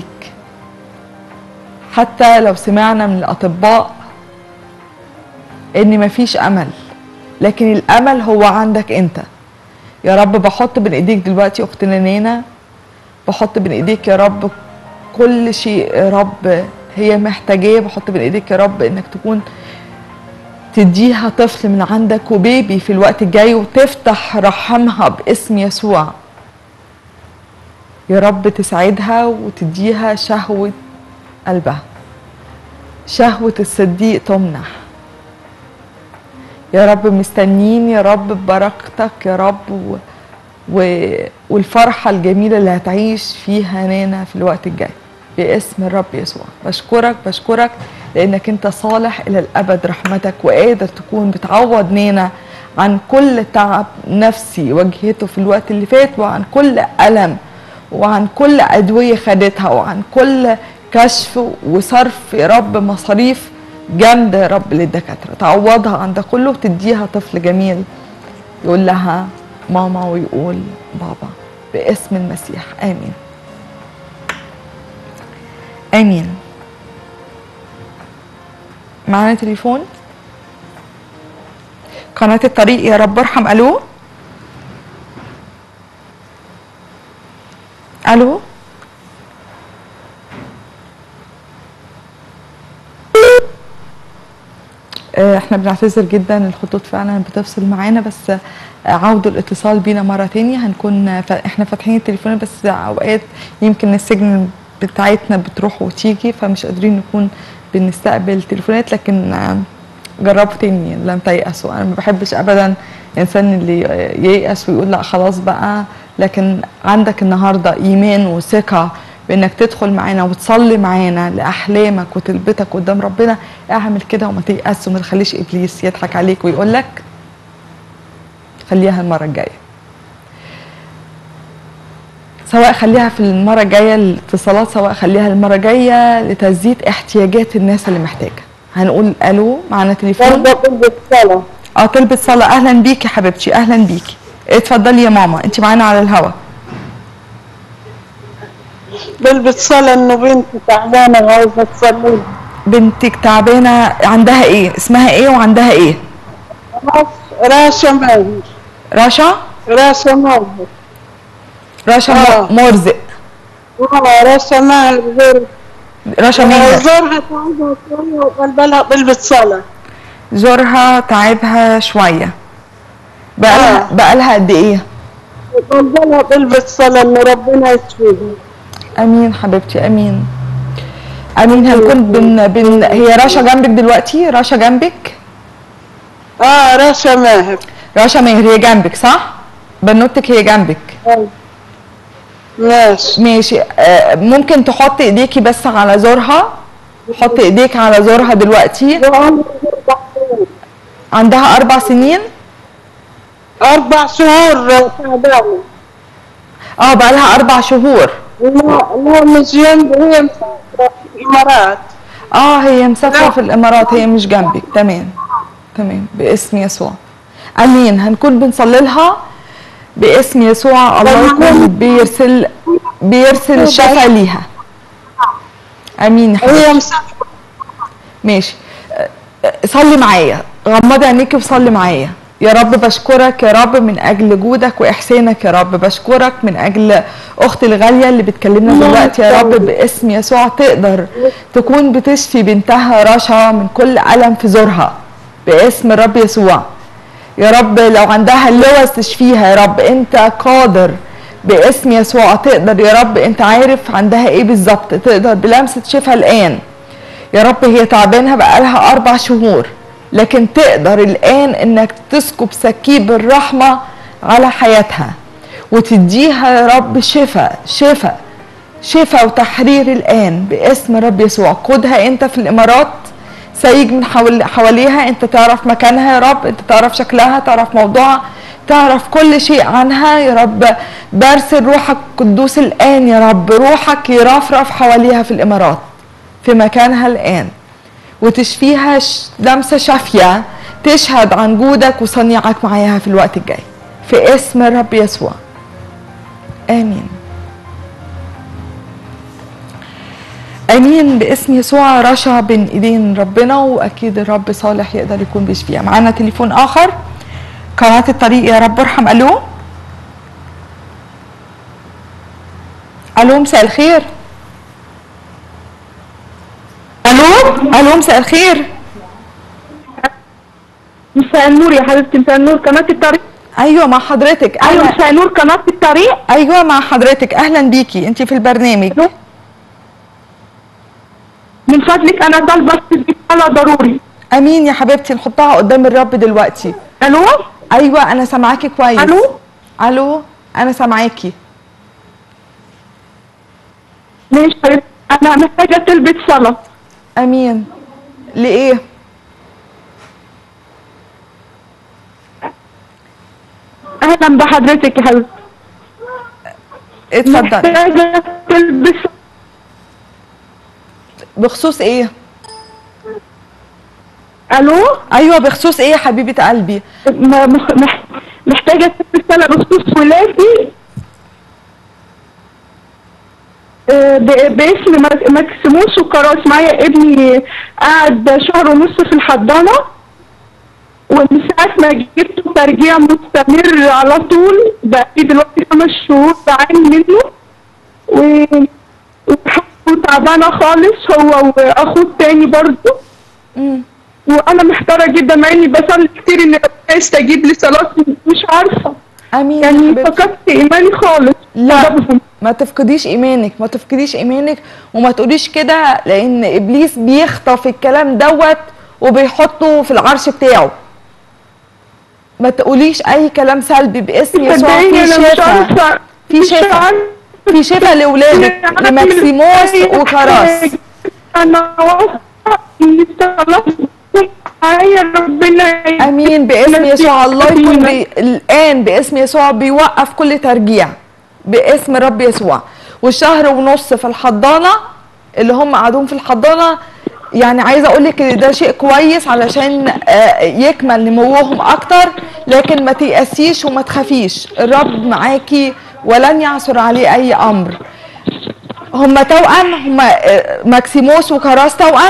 حتى لو سمعنا من الأطباء إن مفيش أمل لكن الأمل هو عندك أنت يا رب بحط بين إيديك دلوقتي أختنا نانا بحط بين إيديك يا رب كل شيء يا رب هي محتاجاه بحط بين إيديك يا رب إنك تكون تديها طفل من عندك وبيبي في الوقت الجاي وتفتح رحمها باسم يسوع يا رب تسعدها وتديها شهوة قلبها شهوة الصديق تمنح يا رب مستنين يا رب ببركتك يا رب و... و... والفرحة الجميلة اللي هتعيش فيها نانا في الوقت الجاي باسم الرب يسوع بشكرك بشكرك لانك انت صالح الى الابد رحمتك وقادر تكون بتعوض نانا عن كل تعب نفسي واجهته في الوقت اللي فات وعن كل الم وعن كل ادويه خدتها وعن كل كشف وصرف يا رب مصاريف جامده يا رب للدكاتره تعوضها عن ده كله وتديها طفل جميل يقول لها ماما ويقول بابا باسم المسيح امين امين معانا تليفون قناة الطريق يا رب ارحم الو الو آه، احنا بنعتذر جدا الخطوط فعلا بتفصل معانا بس آه، عودوا الاتصال بينا مرة تانية هنكون ف... احنا فاتحين التليفون بس اوقات يمكن السجن بتاعتنا بتروح وتيجي فمش قادرين نكون بنستقبل تليفونات لكن آه، جربوا تاني لم تيأسوا انا ما بحبش ابدا الانسان اللي ييأس ويقول لا خلاص بقى لكن عندك النهارده ايمان وثقه بانك تدخل معانا وتصلي معانا لاحلامك وتلبتك قدام ربنا اعمل كده وما تيأس وما تخليش ابليس يضحك عليك ويقول لك خليها المره الجايه سواء خليها في المره الجايه الاتصالات سواء خليها المره الجايه لتسديد احتياجات الناس اللي محتاجه هنقول الو معانا تليفون اه طلبة صلاة اهلا بيكي حبيبتي اهلا بيكي اتفضلي يا ماما انت معانا على الهوا بلبس صلاة انه بنتي تعبانة عاوزة تصلي بنتك تعبانة عندها ايه اسمها ايه وعندها ايه راشا ماهر رشا راشا ماهر رشا آه. م- مرزق اه راشا ماهر غير رشا ماهر زورها تعبها شوية وقلبها بلبس صلاة زورها تعبها شوية بقالها آه. بقالها قد ايه قلبها بلبس صلاة انه ربنا يشفيها امين حبيبتي امين امين هنكون بن بن هي رشا جنبك دلوقتي رشا جنبك اه راشا ماهر رشا ماهر هي جنبك صح بنوتك هي جنبك آه. ماشي ماشي آه، ممكن تحط ايديكي بس على زورها حط ايديك على زورها دلوقتي عندها اربع سنين أربع شهور تعبانة اه بقالها اربع شهور لا لا مش جنبي هي مسافرة في الإمارات اه هي مسافره لا. في الامارات هي مش جنبك تمام تمام باسم يسوع امين هنكون بنصلي لها باسم يسوع الله يكون بيرسل بيرسل الشفاء ليها امين يا حبيبتي هي مسافرة ماشي أه، أه، صلي معايا غمضي عينيكي وصلي معايا يا رب بشكرك يا رب من اجل جودك واحسانك يا رب بشكرك من اجل اختي الغاليه اللي بتكلمنا دلوقتي يا رب باسم يسوع تقدر تكون بتشفي بنتها رشا من كل الم في زورها باسم الرب يسوع يا رب لو عندها اللوز تشفيها يا رب انت قادر باسم يسوع تقدر يا رب انت عارف عندها ايه بالظبط تقدر بلمسه تشوفها الان يا رب هي تعبانه بقالها اربع شهور لكن تقدر الان انك تسكب سكيب الرحمه على حياتها وتديها يا رب شفاء شفاء شفاء وتحرير الان باسم رب يسوع قودها انت في الامارات سيج من حول حواليها انت تعرف مكانها يا رب انت تعرف شكلها تعرف موضوعها تعرف كل شيء عنها يا رب برسل روحك القدوس الان يا رب روحك يرفرف حواليها في الامارات في مكانها الان وتشفيها ش- لمسه شافيه تشهد عن جودك وصنيعك معاها في الوقت الجاي في اسم الرب يسوع امين امين باسم يسوع رشا بين ايدين ربنا واكيد الرب صالح يقدر يكون بيشفيها معانا تليفون اخر قناه الطريق يا رب ارحم الو الو مساء الخير الو الو مساء الخير مساء النور يا حبيبتي مساء النور قناة الطريق ايوه مع حضرتك ايوه أهلا- مساء النور قناة الطريق ايوه مع حضرتك اهلا بيكي انت في البرنامج من فضلك انا طالبة استبدال ضروري امين يا حبيبتي نحطها قدام الرب دلوقتي الو ايوه انا سامعاكي كويس الو الو انا سامعاكي ماشي حبيبتي انا محتاجة تلبس صلاة امين لايه اهلا بحضرتك يا حبيبتي اتفضلي محتاجة تلبس بخصوص ايه الو ايوه بخصوص ايه يا حبيبه قلبي م- مح- مح- محتاجة تلبس صلاة بخصوص ولادي آه، ب- باسم مك- مكسيموس وكراس معايا ابني قعد شهر ونص في الحضانة ومن ساعة ما جبته ترجيع مستمر على طول بقى لي دلوقتي خمس شهور بعاني منه و وتعبانة خالص هو واخوه التاني برضه وانا محتارة جدا مع اني بصلي كتير ان ربنا يستجيب لصلاتي مش عارفة امين يا يعني حبيبتي. فقدت ايماني خالص لا ما تفقديش ايمانك ما تفقديش ايمانك وما تقوليش كده لان ابليس بيخطف الكلام دوت وبيحطه في العرش بتاعه ما تقوليش اي كلام سلبي باسم يسوع صدقيني في انا مش شفاء عارفة في مش شفاء عارفة في شفاء لاولادك لماكسيموس وكراس انا واثقة ان صلاتي معايا ربنا امين باسم يسوع الله يكون بي... الان باسم يسوع بيوقف كل ترجيع باسم رب يسوع والشهر ونص في الحضانه اللي هم قعدوهم في الحضانه يعني عايزه اقول لك ان ده شيء كويس علشان آه، يكمل نموهم اكتر لكن ما تيأسيش وما تخافيش الرب معاكي ولن يعثر عليه اي امر هم توأم هم آه، ماكسيموس وكراس توأم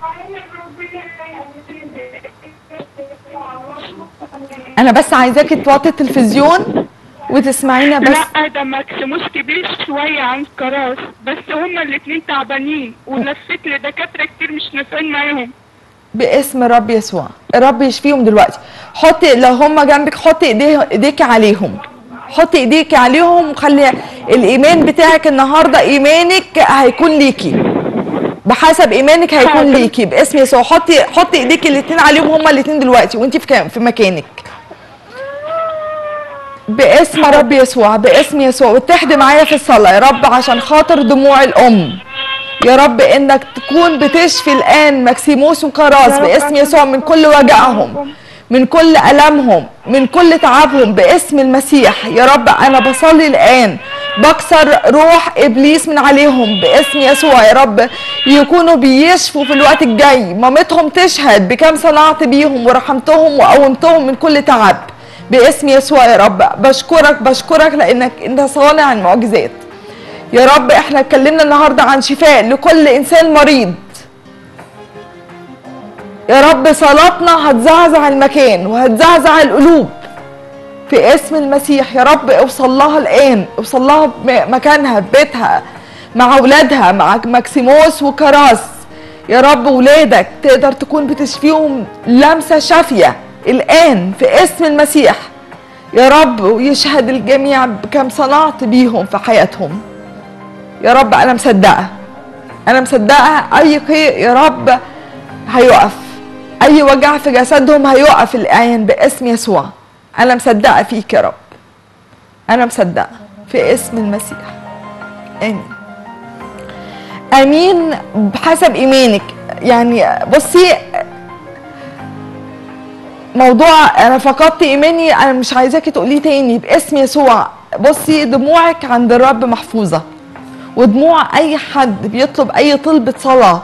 انا بس عايزاكي توطي التلفزيون وتسمعينا بس لا ده ماكسيموس كبير شوية عن كراس بس هما الاتنين تعبانين ولفيت لدكاترة كتير مش نافعين معاهم باسم الرب يسوع الرب يشفيهم دلوقتي حطي لو هم جنبك حطي ايديه ايديكي عليهم حطي ايديكي عليهم وخلي الايمان بتاعك النهارده ايمانك هيكون ليكي بحسب ايمانك هيكون ليكي باسم يسوع حطي حطي ايديكي الاثنين عليهم هما الاثنين دلوقتي وانت في كام في مكانك باسم رب يسوع باسم يسوع واتحدي معايا في الصلاه يا رب عشان خاطر دموع الام يا رب انك تكون بتشفي الان ماكسيموس وكراس باسم يسوع من كل وجعهم من كل ألمهم من كل تعبهم باسم المسيح يا رب أنا بصلي الآن بكسر روح إبليس من عليهم باسم يسوع يا رب يكونوا بيشفوا في الوقت الجاي مامتهم تشهد بكم صنعت بيهم ورحمتهم وقومتهم من كل تعب باسم يسوع يا رب بشكرك بشكرك لأنك أنت صانع المعجزات يا رب احنا اتكلمنا النهارده عن شفاء لكل انسان مريض يا رب صلاتنا هتزعزع المكان وهتزعزع القلوب في اسم المسيح يا رب اوصل لها الان اوصل لها م- مكانها في بيتها مع اولادها مع ماكسيموس وكراس يا رب ولادك تقدر تكون بتشفيهم لمسة شافية الآن في اسم المسيح يا رب ويشهد الجميع بكم صنعت بيهم في حياتهم يا رب أنا مصدقة أنا مصدقة أي قيء يا رب هيقف أي وجع في جسدهم هيقف الآن باسم يسوع أنا مصدقة فيك يا رب أنا مصدقة في اسم المسيح آمين امين بحسب ايمانك يعني بصي موضوع انا فقدت ايماني انا مش عايزاكي تقوليه تاني باسم يسوع بصي دموعك عند الرب محفوظه ودموع اي حد بيطلب اي طلبه صلاه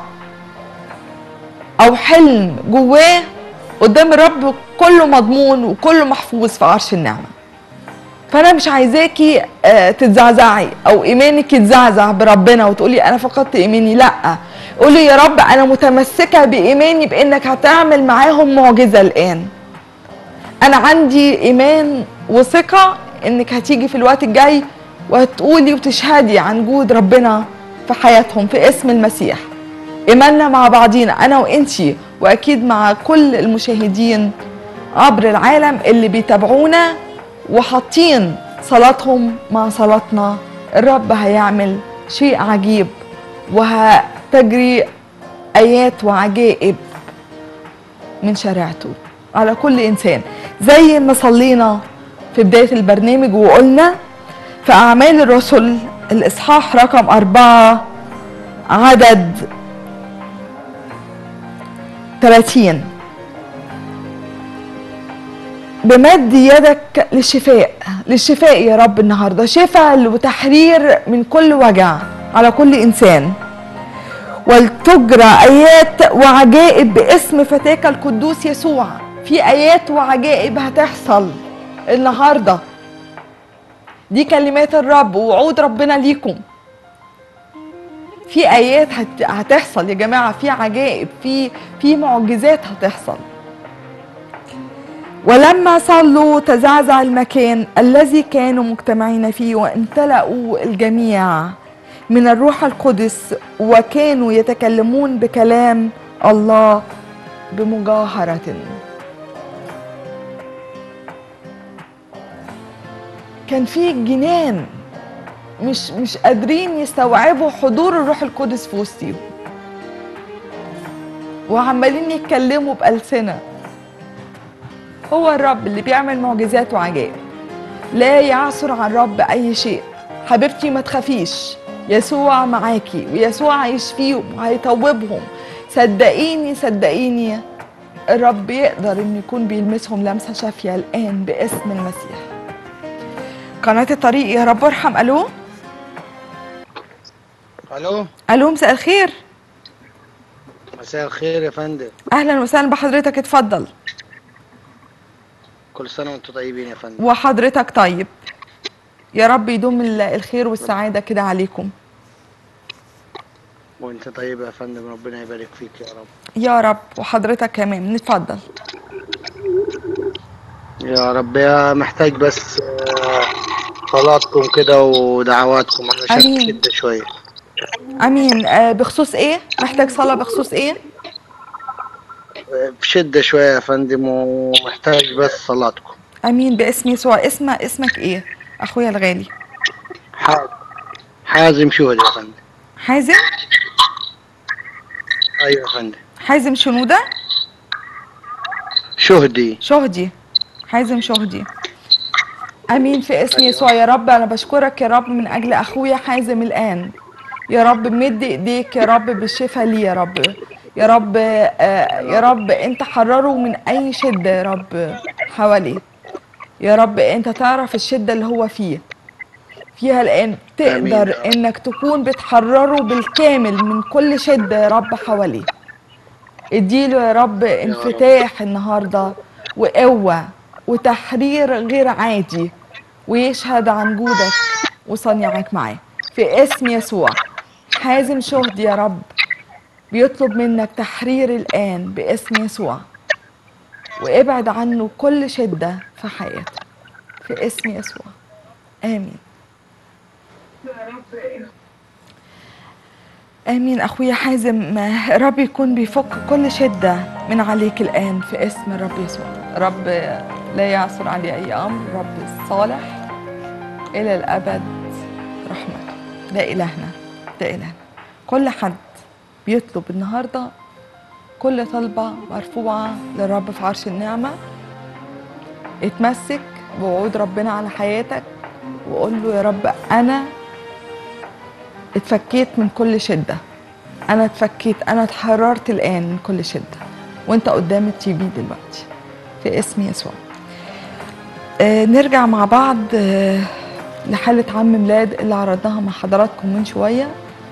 او حلم جواه قدام الرب كله مضمون وكله محفوظ في عرش النعمه فانا مش عايزاكي آه، تتزعزعي او ايمانك يتزعزع بربنا وتقولي انا فقدت ايماني لا قولي يا رب انا متمسكه بايماني بانك هتعمل معاهم معجزه الان انا عندي ايمان وثقه انك هتيجي في الوقت الجاي وهتقولي وتشهدي عن جود ربنا في حياتهم في اسم المسيح ايماننا مع بعضينا انا وانتي واكيد مع كل المشاهدين عبر العالم اللي بيتابعونا وحاطين صلاتهم مع صلاتنا الرب هيعمل شيء عجيب وهتجري ايات وعجائب من شريعته على كل انسان زي ما صلينا في بدايه البرنامج وقلنا في اعمال الرسل الاصحاح رقم أربعة عدد 30 بمد يدك للشفاء للشفاء يا رب النهارده شفاء وتحرير من كل وجع على كل انسان ولتجرى ايات وعجائب باسم فتاك القدوس يسوع في ايات وعجائب هتحصل النهارده دي كلمات الرب ووعود ربنا ليكم في ايات هت- هتحصل يا جماعه في عجائب في في معجزات هتحصل ولما صلوا تزعزع المكان الذي كانوا مجتمعين فيه وامتلأوا الجميع من الروح القدس وكانوا يتكلمون بكلام الله بمجاهرة كان في جنان مش مش قادرين يستوعبوا حضور الروح القدس في وسطيهم وعمالين يتكلموا بألسنة هو الرب اللي بيعمل معجزات وعجائب لا يعثر عن الرب أي شيء حبيبتي ما تخافيش يسوع معاكي ويسوع هيشفيهم وهيطوبهم صدقيني صدقيني الرب يقدر انه يكون بيلمسهم لمسه شافيه الان باسم المسيح قناه الطريق يا رب ارحم الو الو الو مساء الخير مساء الخير يا فندم اهلا وسهلا بحضرتك اتفضل كل سنه وانتم طيبين يا فندم وحضرتك طيب يا رب يدوم ال- الخير والسعاده كده عليكم وانت طيب يا فندم ربنا يبارك فيك يا رب يا رب وحضرتك كمان نتفضل يا رب يا محتاج بس آه، صلاتكم كده ودعواتكم علشان آمين. شدة شوية امين آه بخصوص ايه محتاج صلاه بخصوص ايه آه، بشدة شوية يا فندم ومحتاج بس صلاتكم امين باسم يسوع اسم اسمك ايه اخويا الغالي ح- حازم شهد يا فندم حازم ايوه يا فندم حازم شنوده شهدي شهدي حازم شهدي امين في اسم يسوع يا رب انا بشكرك يا رب من اجل اخويا حازم الان يا رب مد ايديك يا رب بالشفاء ليه يا رب يا رب آه، يا رب انت حرره من اي شده يا رب حواليه يا رب انت تعرف الشده اللي هو فيه فيها الان تقدر انك تكون بتحرره بالكامل من كل شده يا رب حواليه اديله يا رب انفتاح النهارده وقوه وتحرير غير عادي ويشهد عن جودك وصنيعك معاه في اسم يسوع حازم شهد يا رب بيطلب منك تحرير الآن باسم يسوع وابعد عنه كل شدة في حياته في اسم يسوع آمين امين اخويا حازم رب يكون بيفك كل شده من عليك الان في اسم الرب يسوع رب لا يعثر عليه اي امر رب الصالح الى الابد رحمته ده الهنا ده الهنا كل حد بيطلب النهارده كل طلبه مرفوعه للرب في عرش النعمه اتمسك بوعود ربنا على حياتك وقول له يا رب انا اتفكيت من كل شده انا اتفكيت انا اتحررت الان من كل شده وانت قدام التي في دلوقتي في اسم يسوع آه نرجع مع بعض آه لحالة عم ميلاد اللي عرضناها مع حضراتكم من شوية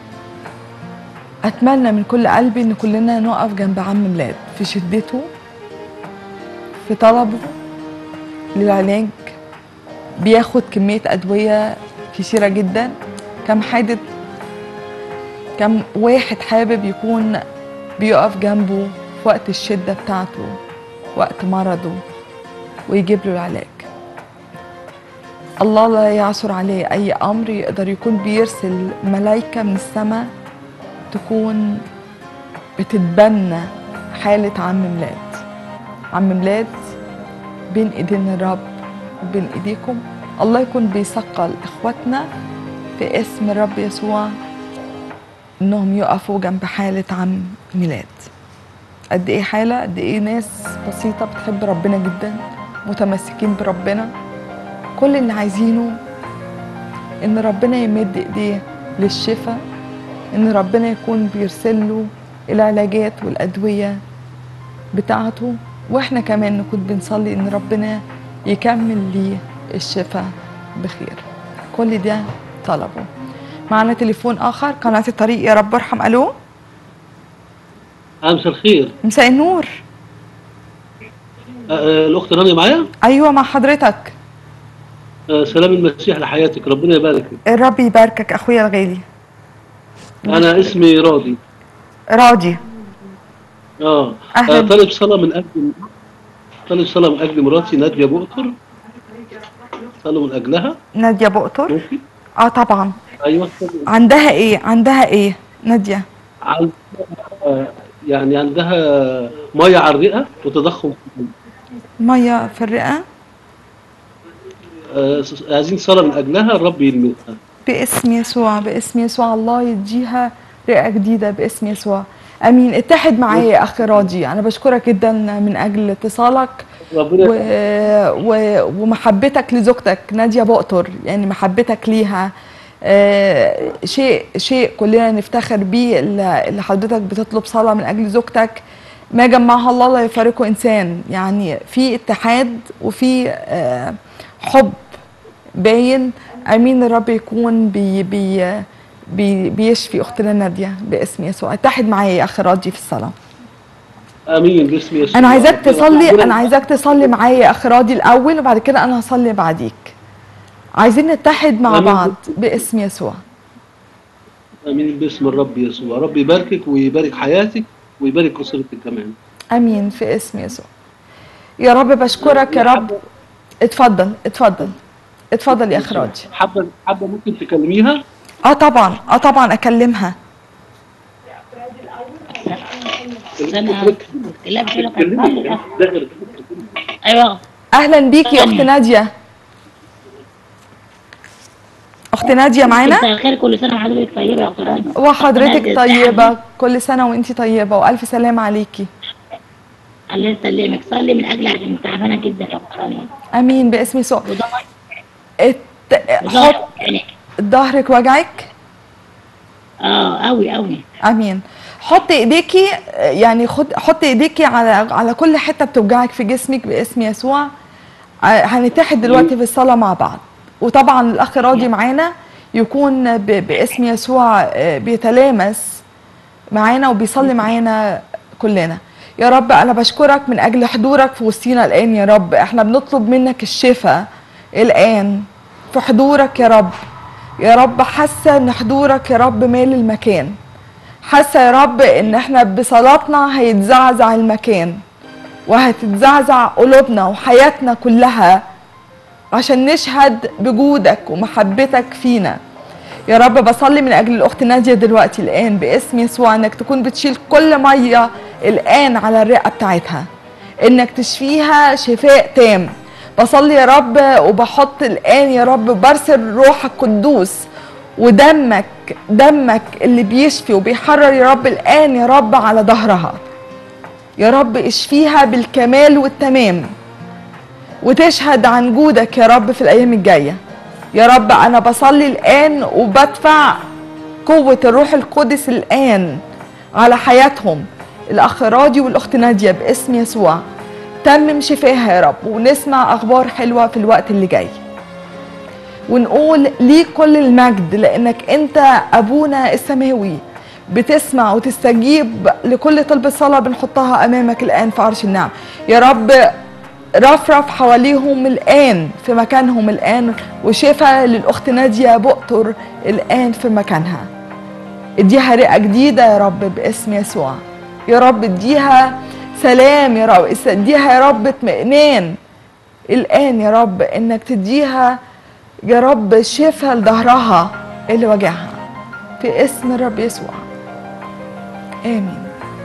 أتمنى من كل قلبي إن كلنا نقف جنب عم ميلاد في شدته في طلبه للعلاج بياخد كمية أدوية كثيرة جدا كم حادث كم واحد حابب يكون بيقف جنبه في وقت الشدة بتاعته وقت مرضه ويجيب له العلاج الله لا يعثر عليه أي أمر يقدر يكون بيرسل ملايكة من السماء تكون بتتبنى حالة عم ميلاد عم ميلاد بين ايدين الرب وبين ايديكم الله يكون بيثقل اخواتنا في اسم الرب يسوع انهم يقفوا جنب حالة عم ميلاد قد ايه حالة قد ايه ناس بسيطة بتحب ربنا جدا متمسكين بربنا كل اللي عايزينه ان ربنا يمد ايديه للشفاء ان ربنا يكون بيرسل له العلاجات والادويه بتاعته واحنا كمان نكون بنصلي ان ربنا يكمل ليه الشفاء بخير كل ده طلبه معنا تليفون اخر قناه الطريق يا رب ارحم الو مساء الخير مساء النور آه، آه، الاخت رانيا معايا ايوه مع حضرتك آه، سلام المسيح لحياتك ربنا يبارك الرب يباركك اخويا الغالي انا اسمي راضي راضي اه أهلاً. آه، طالب صلاه من اجل طالب صلاه من اجل مراتي ناديه بؤطر صلوا من اجلها ناديه بؤطر ممكن اه طبعا ايوه عندها ايه عندها ايه ناديه عندها آه، يعني عندها ميه على الرئه وتضخم في القلب. ميه في الرئه آه، عايزين صلاه من اجلها الرب يلمسها باسم يسوع باسم يسوع الله يديها رئة جديدة باسم يسوع امين اتحد معايا يا اخي راضي انا بشكرك جدا من اجل اتصالك ربنا و... و... ومحبتك لزوجتك نادية بؤطر يعني محبتك ليها آه شيء شيء كلنا نفتخر بيه اللي اللي حضرتك بتطلب صلاة من اجل زوجتك ما جمعها الله لا يفارقه انسان يعني في اتحاد وفي آه حب باين امين الرب يكون بي بي بي بيشفي اختنا ناديه باسم يسوع اتحد معايا يا اخي راضي في الصلاه امين باسم يسوع انا عايزاك ربنا- تصلي ربنا- انا عايزاك تصلي معايا يا اخي راضي الاول وبعد كده انا هصلي بعديك عايزين نتحد مع آمين. بعض باسم يسوع امين باسم الرب يسوع رب يباركك ويبارك حياتك ويبارك اسرتك كمان امين في اسم يسوع يا رب بشكرك يا رب اتفضل اتفضل اتفضل يا اخي راضي حابه حابه ممكن تكلميها اه طبعا اه طبعا اكلمها ايوه اهلا بيكي يا اخت ناديه اخت ناديه معانا مساء الخير كل سنه وحضرتك طيبه يا اخت رانيا وحضرتك طيبه كل سنه وانتي طيبه والف سلامه عليكي الله يسلمك صلي من اجل عشان تعبانه جدا يا اخت رانيا امين باسم يسوع ات... حط ظهرك وجعك اه قوي قوي امين حط ايديكي يعني خد حط ايديكي على على كل حته بتوجعك في جسمك باسم يسوع ع- هنتحد دلوقتي في الصلاه مع بعض وطبعا الاخ راضي معانا يكون ب... باسم يسوع آه، بيتلامس معانا وبيصلي معانا كلنا يا رب انا بشكرك من اجل حضورك في وسطينا الان يا رب احنا بنطلب منك الشفاء الان في حضورك يا رب يا رب حاسه ان حضورك يا رب مال المكان حاسه يا رب ان احنا بصلاتنا هيتزعزع المكان وهتتزعزع قلوبنا وحياتنا كلها عشان نشهد بجودك ومحبتك فينا يا رب بصلي من اجل الاخت ناديه دلوقتي الان باسم يسوع انك تكون بتشيل كل ميه الان على الرئه بتاعتها انك تشفيها شفاء تام بصلي يا رب وبحط الان يا رب برسل روحك القدوس ودمك دمك اللي بيشفي وبيحرر يا رب الان يا رب على ظهرها يا رب اشفيها بالكمال والتمام وتشهد عن جودك يا رب في الايام الجايه يا رب انا بصلي الان وبدفع قوه الروح القدس الان على حياتهم الاخ راضي والاخت ناديه باسم يسوع تمم شفاها يا رب ونسمع اخبار حلوه في الوقت اللي جاي ونقول ليك كل المجد لانك انت ابونا السماوي بتسمع وتستجيب لكل طلبة صلاة بنحطها أمامك الآن في عرش النعم يا رب رفرف حواليهم الآن في مكانهم الآن وشفاء للأخت نادية بؤطر الآن في مكانها اديها رئة جديدة يا رب باسم يسوع يا رب اديها سلام يا رب اديها يا رب اطمئنان الآن يا رب انك تديها يا رب شفاء لظهرها اللي وجعها في اسم الرب يسوع امين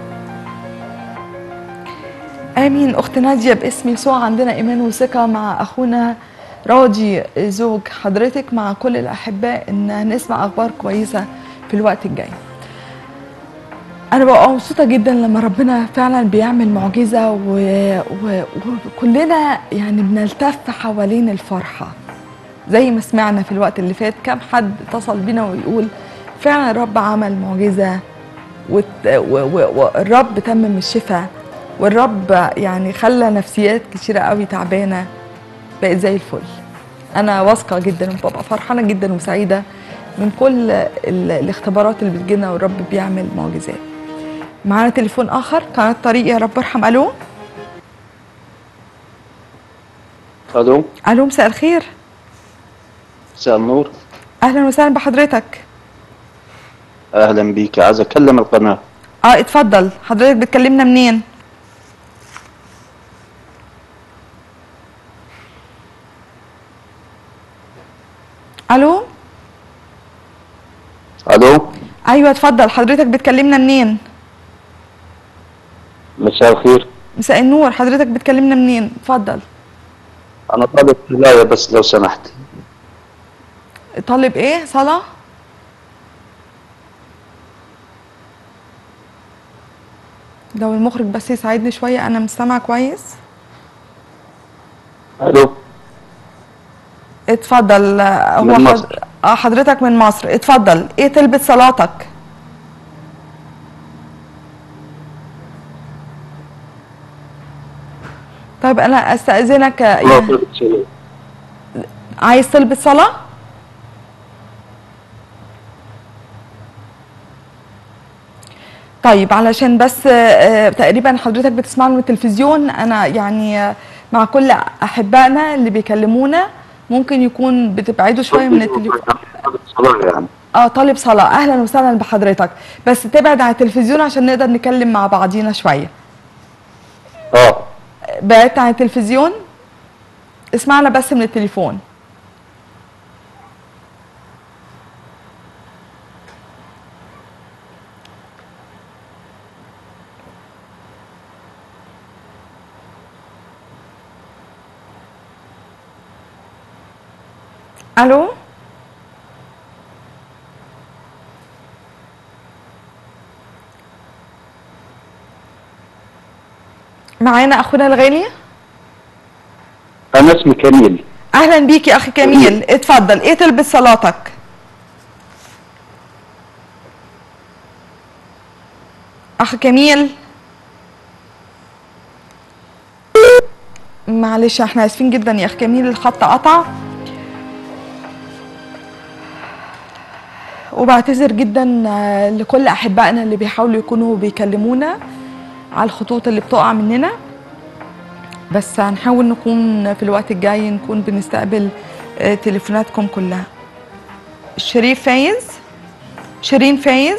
امين اخت ناديه باسم يسوع عندنا ايمان وثقه مع اخونا راضي زوج حضرتك مع كل الاحباء ان نسمع اخبار كويسه في الوقت الجاي انا ببقى مبسوطه جدا لما ربنا فعلا بيعمل معجزه و- و- وكلنا يعني بنلتف حوالين الفرحه زي ما سمعنا في الوقت اللي فات كم حد اتصل بينا ويقول فعلا الرب عمل معجزه والت- و- و- والرب تمم الشفاء والرب يعني خلى نفسيات كتيرة قوي تعبانة بقت زي الفل أنا واثقة جدا وببقى فرحانة جدا وسعيدة من كل ال- الاختبارات اللي بتجينا والرب بيعمل معجزات معانا تليفون آخر قناة طريق يا رب ارحم ألو الو ألو مساء الخير مساء النور أهلا وسهلا بحضرتك اهلا بيك عايز اكلم القناه اه اتفضل حضرتك بتكلمنا منين الو الو ايوه اتفضل حضرتك بتكلمنا منين مساء الخير مساء النور حضرتك بتكلمنا منين اتفضل انا طالب ولايه بس لو سمحت طالب ايه صلاه لو المخرج بس يساعدني شويه انا مش سامعه كويس الو اتفضل آه، هو من حض- مصر. اه حضرتك من مصر اتفضل ايه تلبس صلاتك طيب انا استاذنك آه، الله يعني يطلب السلام. عايز تلبس صلاه طيب علشان بس آه، تقريبا حضرتك بتسمعنا من التلفزيون انا يعني آه، مع كل احبائنا اللي بيكلمونا ممكن يكون بتبعدوا شويه من التليفون صلاة يعني اه طالب صلاه اهلا وسهلا بحضرتك بس تبعد عن التلفزيون عشان نقدر نتكلم مع بعضينا شويه اه بعدت عن التلفزيون اسمعنا بس من التليفون الو معانا اخونا الغالي انا اسمي كميل اهلا بيك يا اخي كميل اتفضل ايه تلبس صلاتك اخ كميل معلش احنا اسفين جدا يا اخ كميل الخط قطع وبعتذر جدا آه، لكل احبائنا اللي بيحاولوا يكونوا بيكلمونا على الخطوط اللي بتقع مننا بس هنحاول نكون في الوقت الجاي نكون بنستقبل آه، تليفوناتكم كلها شريف فايز شيرين فايز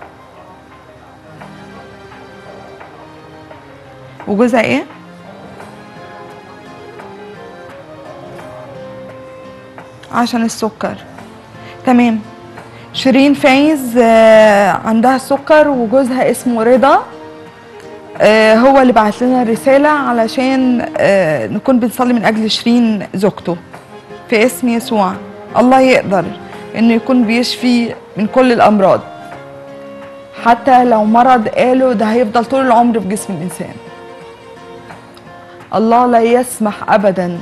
وجوزها ايه عشان السكر تمام شيرين فايز آه، عندها سكر وجوزها اسمه رضا آه، هو اللي بعت لنا الرسالة علشان آه، نكون بنصلي من أجل شيرين زوجته في اسم يسوع الله يقدر إنه يكون بيشفي من كل الأمراض حتى لو مرض قالوا ده هيفضل طول العمر في جسم الإنسان الله لا يسمح أبدا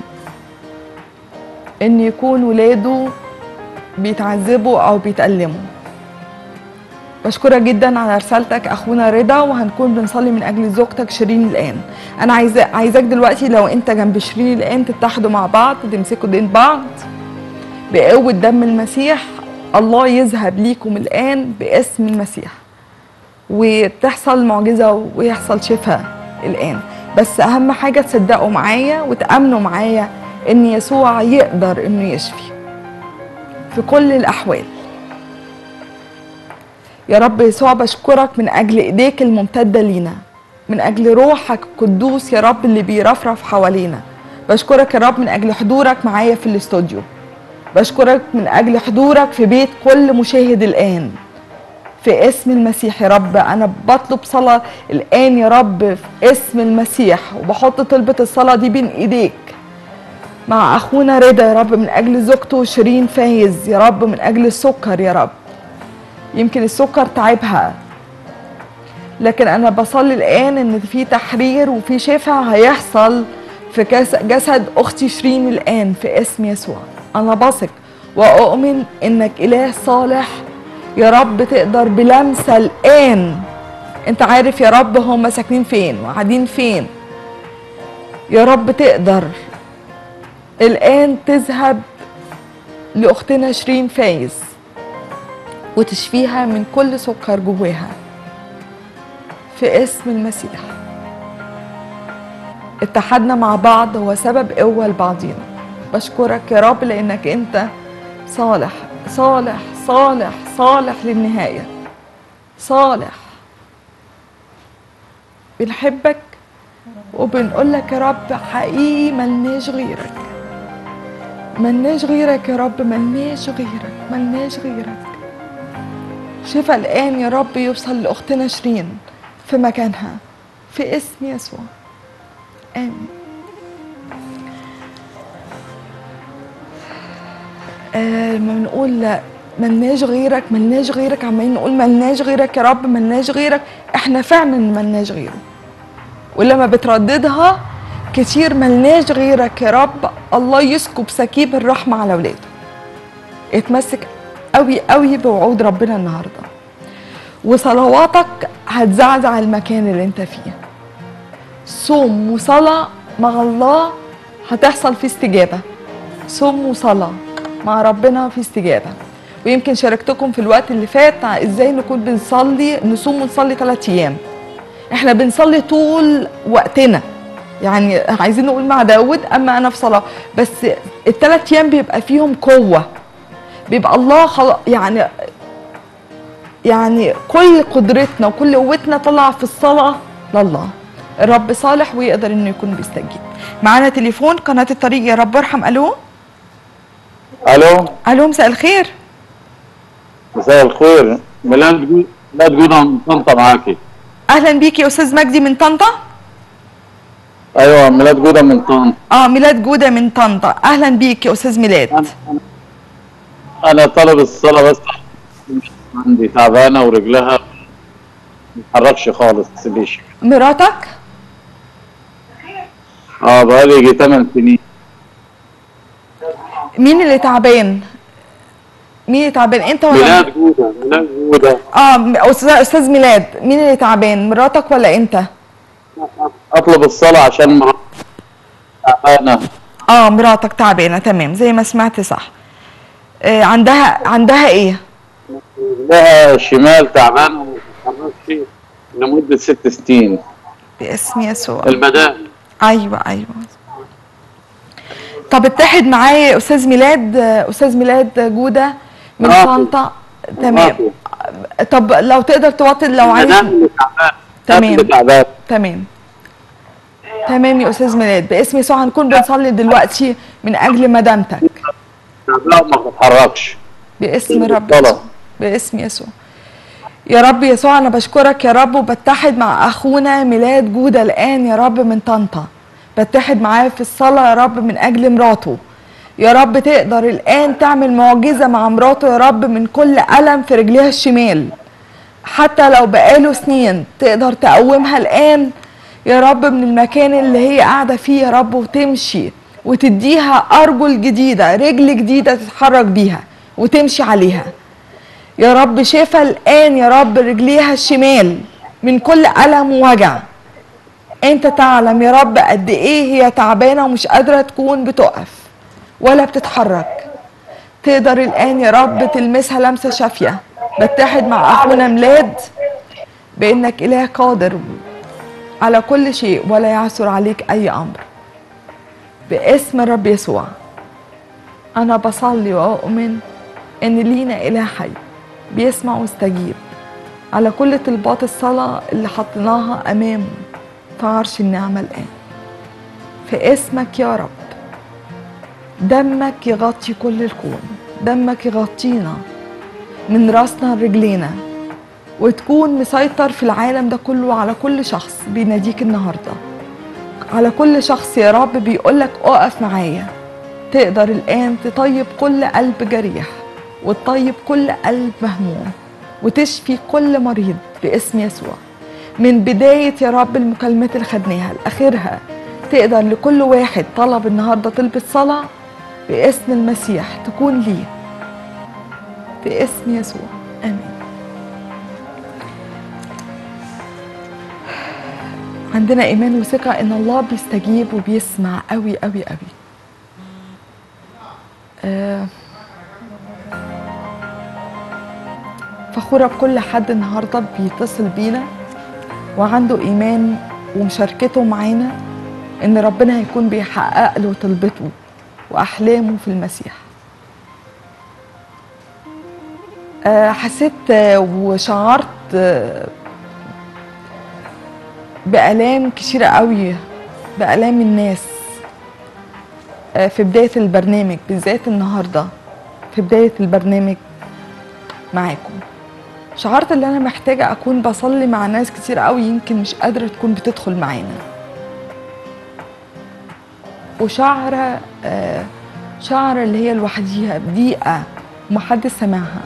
إن يكون ولاده بيتعذبوا أو بيتألموا بشكرك جدا على رسالتك اخونا رضا وهنكون بنصلي من اجل زوجتك شيرين الان انا عايزه عايزاك دلوقتي لو انت جنب شيرين الان تتحدوا مع بعض تمسكوا ايدين بعض بقوه دم المسيح الله يذهب ليكم الان باسم المسيح وتحصل معجزه ويحصل شفاء الان بس اهم حاجه تصدقوا معايا وتامنوا معايا ان يسوع يقدر انه يشفي في كل الاحوال يا رب يسوع بشكرك من أجل إيديك الممتدة لينا من أجل روحك القدوس يا رب اللي بيرفرف حوالينا بشكرك يا رب من أجل حضورك معايا في الاستوديو بشكرك من أجل حضورك في بيت كل مشاهد الآن في اسم المسيح يا رب أنا بطلب صلاة الآن يا رب في اسم المسيح وبحط طلبة الصلاة دي بين إيديك مع أخونا رضا يا رب من أجل زوجته شيرين فايز يا رب من أجل السكر يا رب يمكن السكر تعبها لكن انا بصلي الان ان في تحرير وفي شفاء هيحصل في كس- جسد اختي شيرين الان في اسم يسوع انا بثق واؤمن انك اله صالح يا رب تقدر بلمسه الان انت عارف يا رب هم ساكنين فين وقاعدين فين يا رب تقدر الان تذهب لاختنا شيرين فايز وتشفيها من كل سكر جواها في اسم المسيح اتحدنا مع بعض هو سبب قوة لبعضينا بشكرك يا رب لأنك أنت صالح صالح صالح صالح للنهاية صالح بنحبك وبنقول لك يا رب حقيقي ملناش غيرك ملناش غيرك يا رب ملناش غيرك ملناش غيرك شفا الآن يا رب يوصل لأختنا شيرين في مكانها في اسم يسوع آمين آه لما بنقول لا ملناش غيرك ملناش غيرك عمالين نقول ملناش غيرك يا رب ملناش غيرك احنا فعلا ملناش غيره ولما بترددها كتير ملناش غيرك يا رب الله يسكب سكيب الرحمة على ولاده اتمسك قوي قوي بوعود ربنا النهارده وصلواتك هتزعزع المكان اللي انت فيه صوم وصلاة مع الله هتحصل فيه استجابة صوم وصلاة مع ربنا في استجابة ويمكن شاركتكم في الوقت اللي فات ع- ازاي نكون بنصلي نصوم ونصلي ثلاث ايام احنا بنصلي طول وقتنا يعني عايزين نقول مع داود اما انا في صلاة بس الثلاث ايام بيبقى فيهم قوة بيبقى الله خل... يعني يعني كل قدرتنا وكل قوتنا طالعه في الصلاه لله الرب صالح ويقدر انه يكون بيستجيب معانا تليفون قناه الطريق يا رب ارحم الو الو الو مساء الخير مساء الخير ميلاد جو- ميلاد جودة من طنطا معاكي اهلا بيك يا استاذ مجدي من طنطا ايوه ميلاد جودة من طنطا اه ميلاد جوده من طنطا اهلا بيك يا استاذ ميلاد انا طالب الصلاة بس عندي تعبانة ورجلها ما تتحركش خالص ليش مراتك اه بقالي يجي 8 سنين مين اللي تعبان مين اللي تعبان انت ولا ميلاد جودة ميلاد جودة اه م- استاذ استاذ ميلاد مين اللي تعبان مراتك ولا انت اطلب الصلاة عشان مراتي تعبانة اه مراتك تعبانه تمام زي ما سمعت صح آه عندها عندها ايه رجلها شمال تعبانة وما تتحركش لمدة ست سنين باسم يسوع المدام ايوه ايوه طب اتحد معايا يا استاذ ميلاد آه، استاذ ميلاد جوده من آه. طنطا تمام طب لو تقدر توطي لو عايز المدام اللي تعبان تمام اللي تعبان تمام تمام يا استاذ ميلاد باسم يسوع هنكون بنصلي دلوقتي من اجل مدامتك تعبان وما تتحركش باسم رب الصلاة باسم يسوع يا رب يسوع انا بشكرك يا رب وبتحد مع اخونا ميلاد جوده الان يا رب من طنطا بتحد معاه في الصلاه يا رب من اجل مراته يا رب تقدر الان تعمل معجزه مع مراته يا رب من كل الم في رجليها الشمال حتى لو بقاله سنين تقدر تقومها الان يا رب من المكان اللي هي قاعده فيه يا رب وتمشي وتديها ارجل جديده رجل جديده تتحرك بيها وتمشي عليها يا رب شفا الآن يا رب رجليها الشمال من كل ألم ووجع أنت تعلم يا رب قد إيه هي تعبانة ومش قادرة تكون بتقف ولا بتتحرك تقدر الآن يا رب تلمسها لمسة شافية بتحد مع أخونا ميلاد بأنك إله قادر على كل شيء ولا يعثر عليك أي أمر باسم الرب يسوع أنا بصلي وأؤمن إن لينا إله حي بيسمع ويستجيب على كل طلبات الصلاة اللي حطيناها أمامه في عرش النعمة الآن في اسمك يا رب دمك يغطي كل الكون دمك يغطينا من راسنا لرجلينا وتكون مسيطر في العالم ده كله على كل شخص بيناديك النهارده على كل شخص يا رب بيقولك اقف معايا تقدر الآن تطيب كل قلب جريح وتطيب كل قلب مهموم وتشفي كل مريض باسم يسوع من بداية يا رب المكالمات اللي خدناها لآخرها تقدر لكل واحد طلب النهارده طلبة صلاة باسم المسيح تكون ليه باسم يسوع آمين عندنا إيمان وثقة إن الله بيستجيب وبيسمع قوي قوي قوي آه فخورة بكل حد النهاردة بيتصل بينا وعنده إيمان ومشاركته معانا إن ربنا هيكون بيحقق له طلبته وأحلامه في المسيح آه، حسيت آه، وشعرت آه، بآلام كتيرة قوي بآلام الناس آه، في بداية البرنامج بالذات النهاردة في بداية البرنامج معاكم شعرت ان انا محتاجة اكون بصلي مع ناس كتير قوي يمكن مش قادرة تكون بتدخل معانا وشعرة آه، شعرة اللي هي لوحديها بضيقة ومحدش سامعها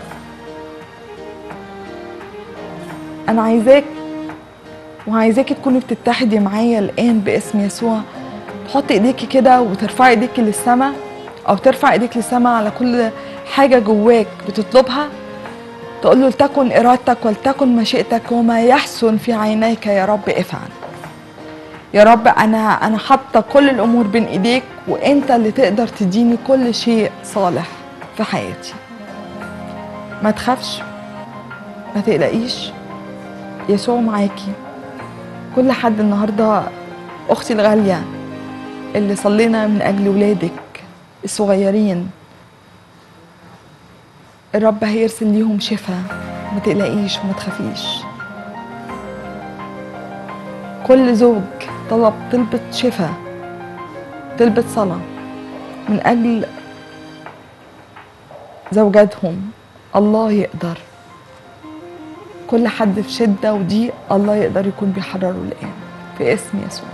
انا عايزاك وعايزاكي تكوني بتتحدي معايا الان باسم يسوع تحطي ايديكي كده وترفعي ايديكي للسماء او ترفع ايديك للسماء على كل حاجه جواك بتطلبها تقول له لتكن ارادتك ولتكن مشيئتك وما يحسن في عينيك يا رب افعل يا رب انا انا حاطه كل الامور بين ايديك وانت اللي تقدر تديني كل شيء صالح في حياتي ما تخافش ما تقلقيش يسوع معاكي كل حد النهارده اختي الغاليه اللي صلينا من اجل ولادك الصغيرين الرب هيرسل ليهم شفاء ما تقلقيش وما تخافيش كل زوج طلب طلبة شفاء طلبة صلاة من أجل زوجاتهم الله يقدر كل حد في شدة وضيق الله يقدر يكون بيحرره الآن في اسم يسوع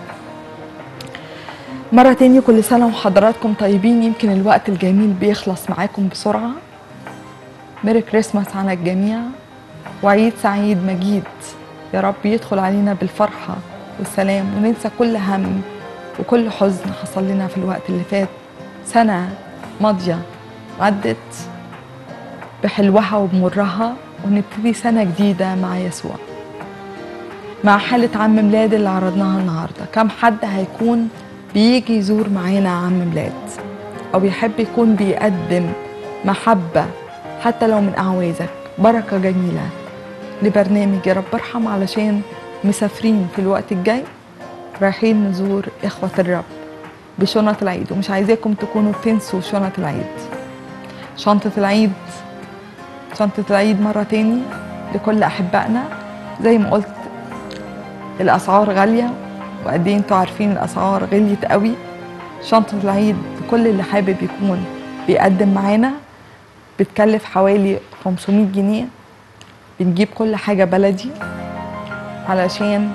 مرة تاني كل سنة وحضراتكم طيبين يمكن الوقت الجميل بيخلص معاكم بسرعة ميري كريسماس على الجميع وعيد سعيد مجيد يا رب يدخل علينا بالفرحة والسلام وننسى كل هم وكل حزن حصل لنا في الوقت اللي فات سنة ماضية عدت بحلوها وبمرها ونبتدي سنة جديدة مع يسوع مع حالة عم ميلاد اللي عرضناها النهاردة كم حد هيكون بيجي يزور معانا عم ميلاد أو بيحب يكون بيقدم محبة حتى لو من أعوازك بركة جميلة لبرنامج يا رب ارحم علشان مسافرين في الوقت الجاي رايحين نزور إخوة الرب بشنط العيد ومش عايزاكم تكونوا بتنسوا شنط العيد شنطة العيد شنطة العيد مرة تاني لكل أحبائنا زي ما قلت الأسعار غالية وقد إيه انتوا عارفين الأسعار غليت قوي شنطة العيد لكل اللي حابب يكون بيقدم معانا بتكلف حوالي 500 جنيه بنجيب كل حاجة بلدي علشان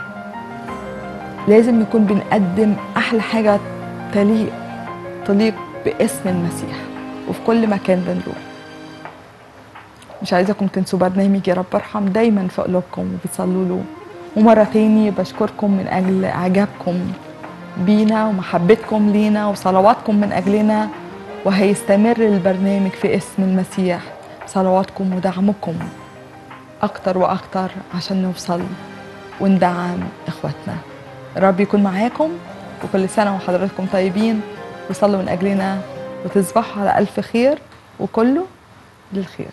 لازم نكون بنقدم أحلى حاجة تليق تليق باسم المسيح وفي كل مكان بنروح مش عايزاكم تنسوا برنامج يا رب ارحم دايما في قلوبكم وبتصلوا له ومرة تاني بشكركم من أجل إعجابكم بينا ومحبتكم لينا وصلواتكم من أجلنا وهيستمر البرنامج في اسم المسيح صلواتكم ودعمكم أكتر وأكتر عشان نوصل وندعم إخواتنا رب يكون معاكم وكل سنة وحضراتكم طيبين وصلوا من أجلنا وتصبحوا على ألف خير وكله للخير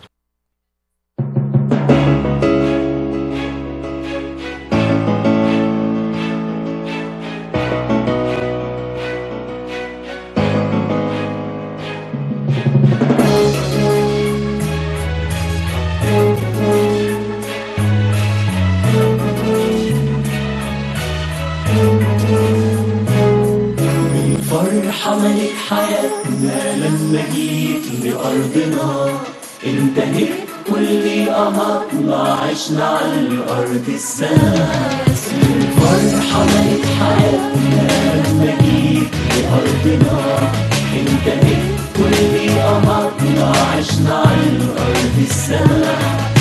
الفرحة ملك حياتنا لما جيت لأرضنا انتهت كل قمرنا عشنا على الأرض السماء الفرحة ملك حياتنا لما جيت لأرضنا انتهت كل قمرنا عشنا على الأرض السماء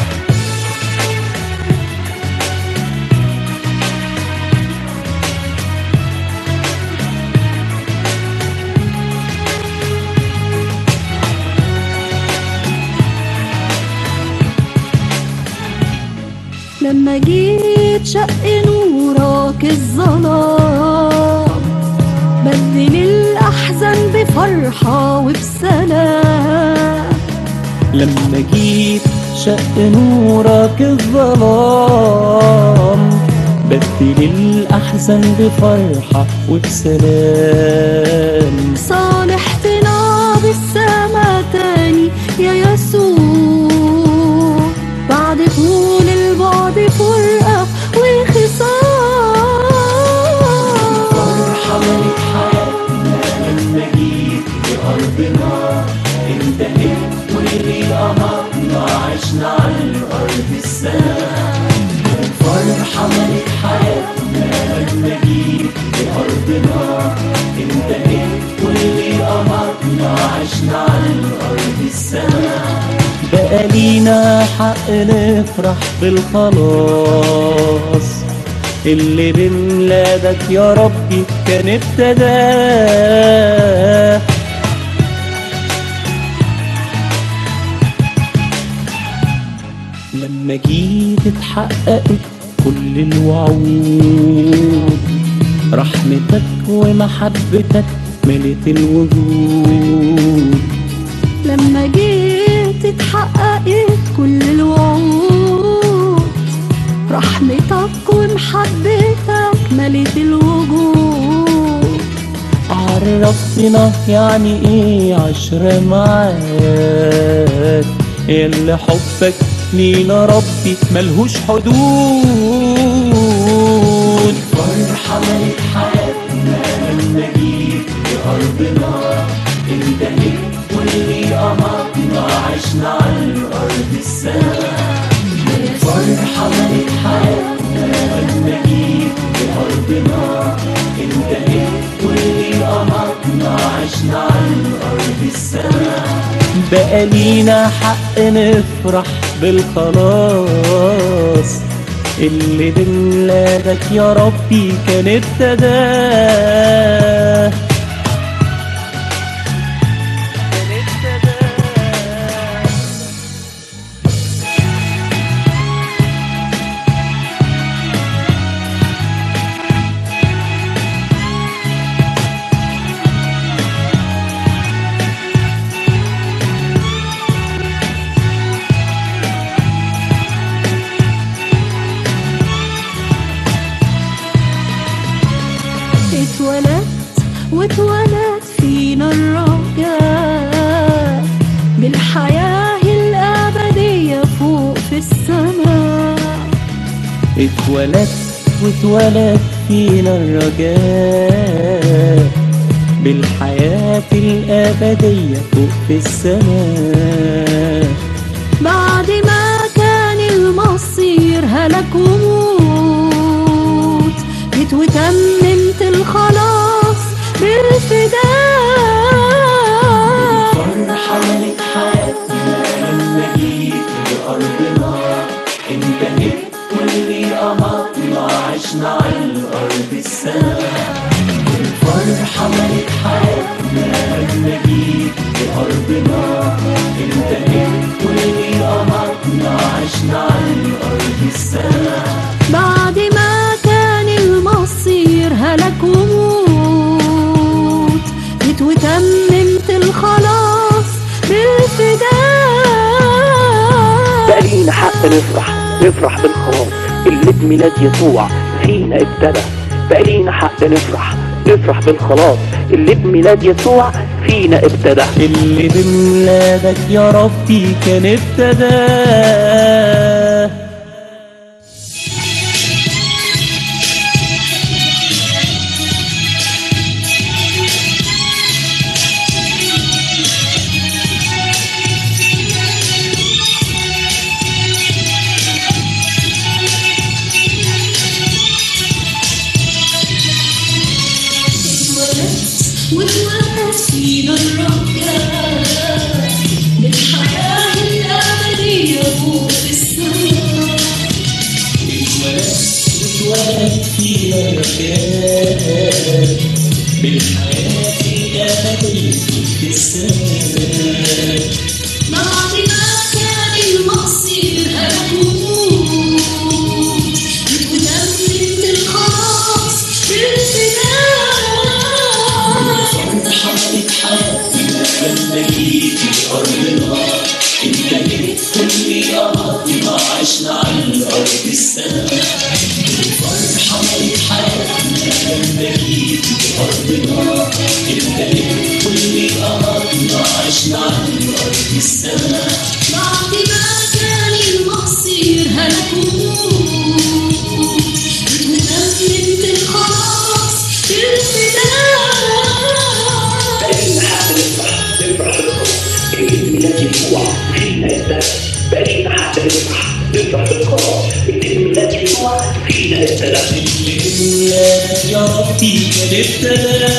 لما جيت شق نورك الظلام بدل الأحزان بفرحة وبسلام لما جيت شق نورك الظلام بدل الأحزان بفرحة وبسلام صالحتنا بالسما تاني يا يسوع بعد طول البعد فرقة وخصام فرحة ملك حياتنا لما جيت لأرضنا انتهت كل قمرنا عشنا على الأرض السماء فرحة ملك حياتنا لما جيت لأرضنا انتهت كل قمرنا عشنا على الأرض السماء بقى لينا حق نفرح بالخلاص اللي بميلادك يا ربي كان ابتداه لما جيت اتحققت كل الوعود رحمتك ومحبتك ملت الوجود لما جيت اتحققت كل الوعود رحمتك ومحبتك ملت الوجود عرفتنا يعني ايه عشرة معاك اللي حبك لينا ربي ملهوش حدود فرحة ملك حياتنا لما جيت لأرضنا انتهت كل قمرنا عشنا على الأرض السماء فرحة ملك حياتنا لما جيت لأرضنا انتهت كل قمرنا عشنا على الأرض السماء بقى لينا حق نفرح بالخلاص اللي بميلادك يا ربي كان ابتداه اتولدت واتولد فينا الرجاء بالحياة الأبدية فوق في السماء اتولدت واتولد فينا الرجاء بالحياة الأبدية فوق في السماء بعد ما كان المصير هلك وموت جيت وتممت الخلاص بالفداء فرحة ملك حياتنا لما جيت لأرضنا انت جبت واللي قمطنا عشنا على الأرض السماء الفرحة ملك حياتنا لما جيت لأرضنا انت جبت واللي قمطنا عشنا على الأرض السماء بعد ما كان المصير هلك وموت جيت وتممت الخلاص بالفداء بقى لينا حق نفرح نفرح بالخلاص اللي بميلاد يسوع فينا ابتدى بقى لينا حق نفرح نفرح بالخلاص اللي بميلاد يسوع فينا ابتدى اللي بميلادك يا ربي كان ابتدى واتولد فينا الرجاء بالحياة الأبدية فوق السماء اتولد فينا الرجاء بالحياة الأبدية في السماء بعد ما كان المصير هلك وموت وتممت الخلاص بالفداء فرحة حياتنا لما جيت لأرضنا انت جيت كل أرضنا عشنا على الأرض السماء الفرحة ملك حياتنا لما جيت لأرضنا انت جيت كل أرضنا عشنا على الأرض السماء بعد ما كان المصير هلك وموت وتممت الخلاص بالفداء بقالينا حق نفرح نفرح بالخلاص اللي بميلاد يسوع فينا ابتدى بقالينا حق نفرح نفرح بالخلاص اللي بميلاد يسوع فينا ابتدى بميلادك يا ربي كان ابتدى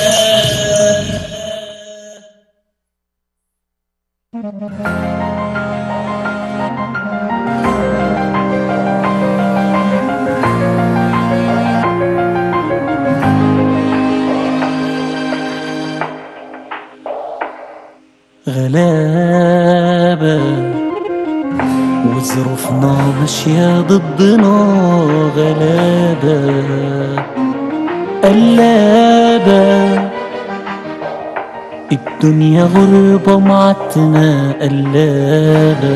غلابة وظروفنا ماشية ضدنا غلابة قلابة الدنيا غربة معتنا قلابة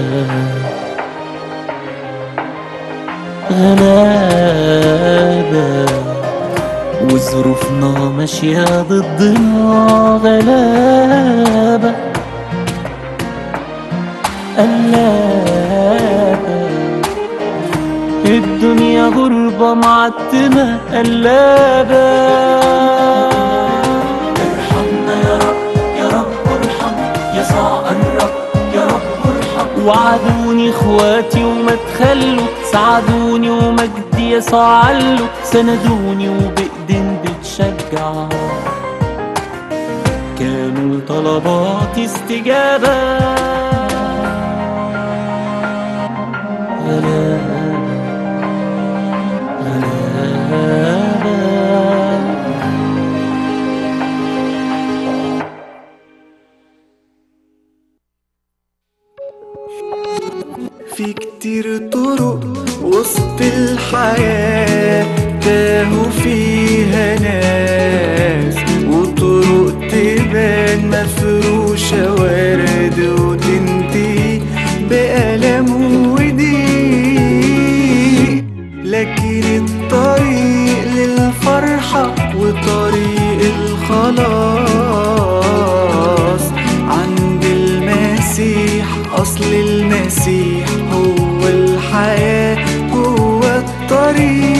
غلابة وظروفنا ماشية ضدنا غلابة قلابة الدنيا غربة معتمة قلابة ارحمنا يا رب يا رب ارحم يسوع الرب يا رب ارحم وعدوني اخواتي وما تخلوا ساعدوني ومجدي يسوع علوا سندوني وبإيدين بتشجع كانوا لطلباتي استجابة غلابة غلابة في كتير طرق وسط الحياة تاهوا فيها ناس وطرق تبان مفروشة ورد وتنتهي بألم وضيق لكن الطريق للفرحة وطريق الخلاص عند المسيح أصل المسيح هو الحياة هو الطريق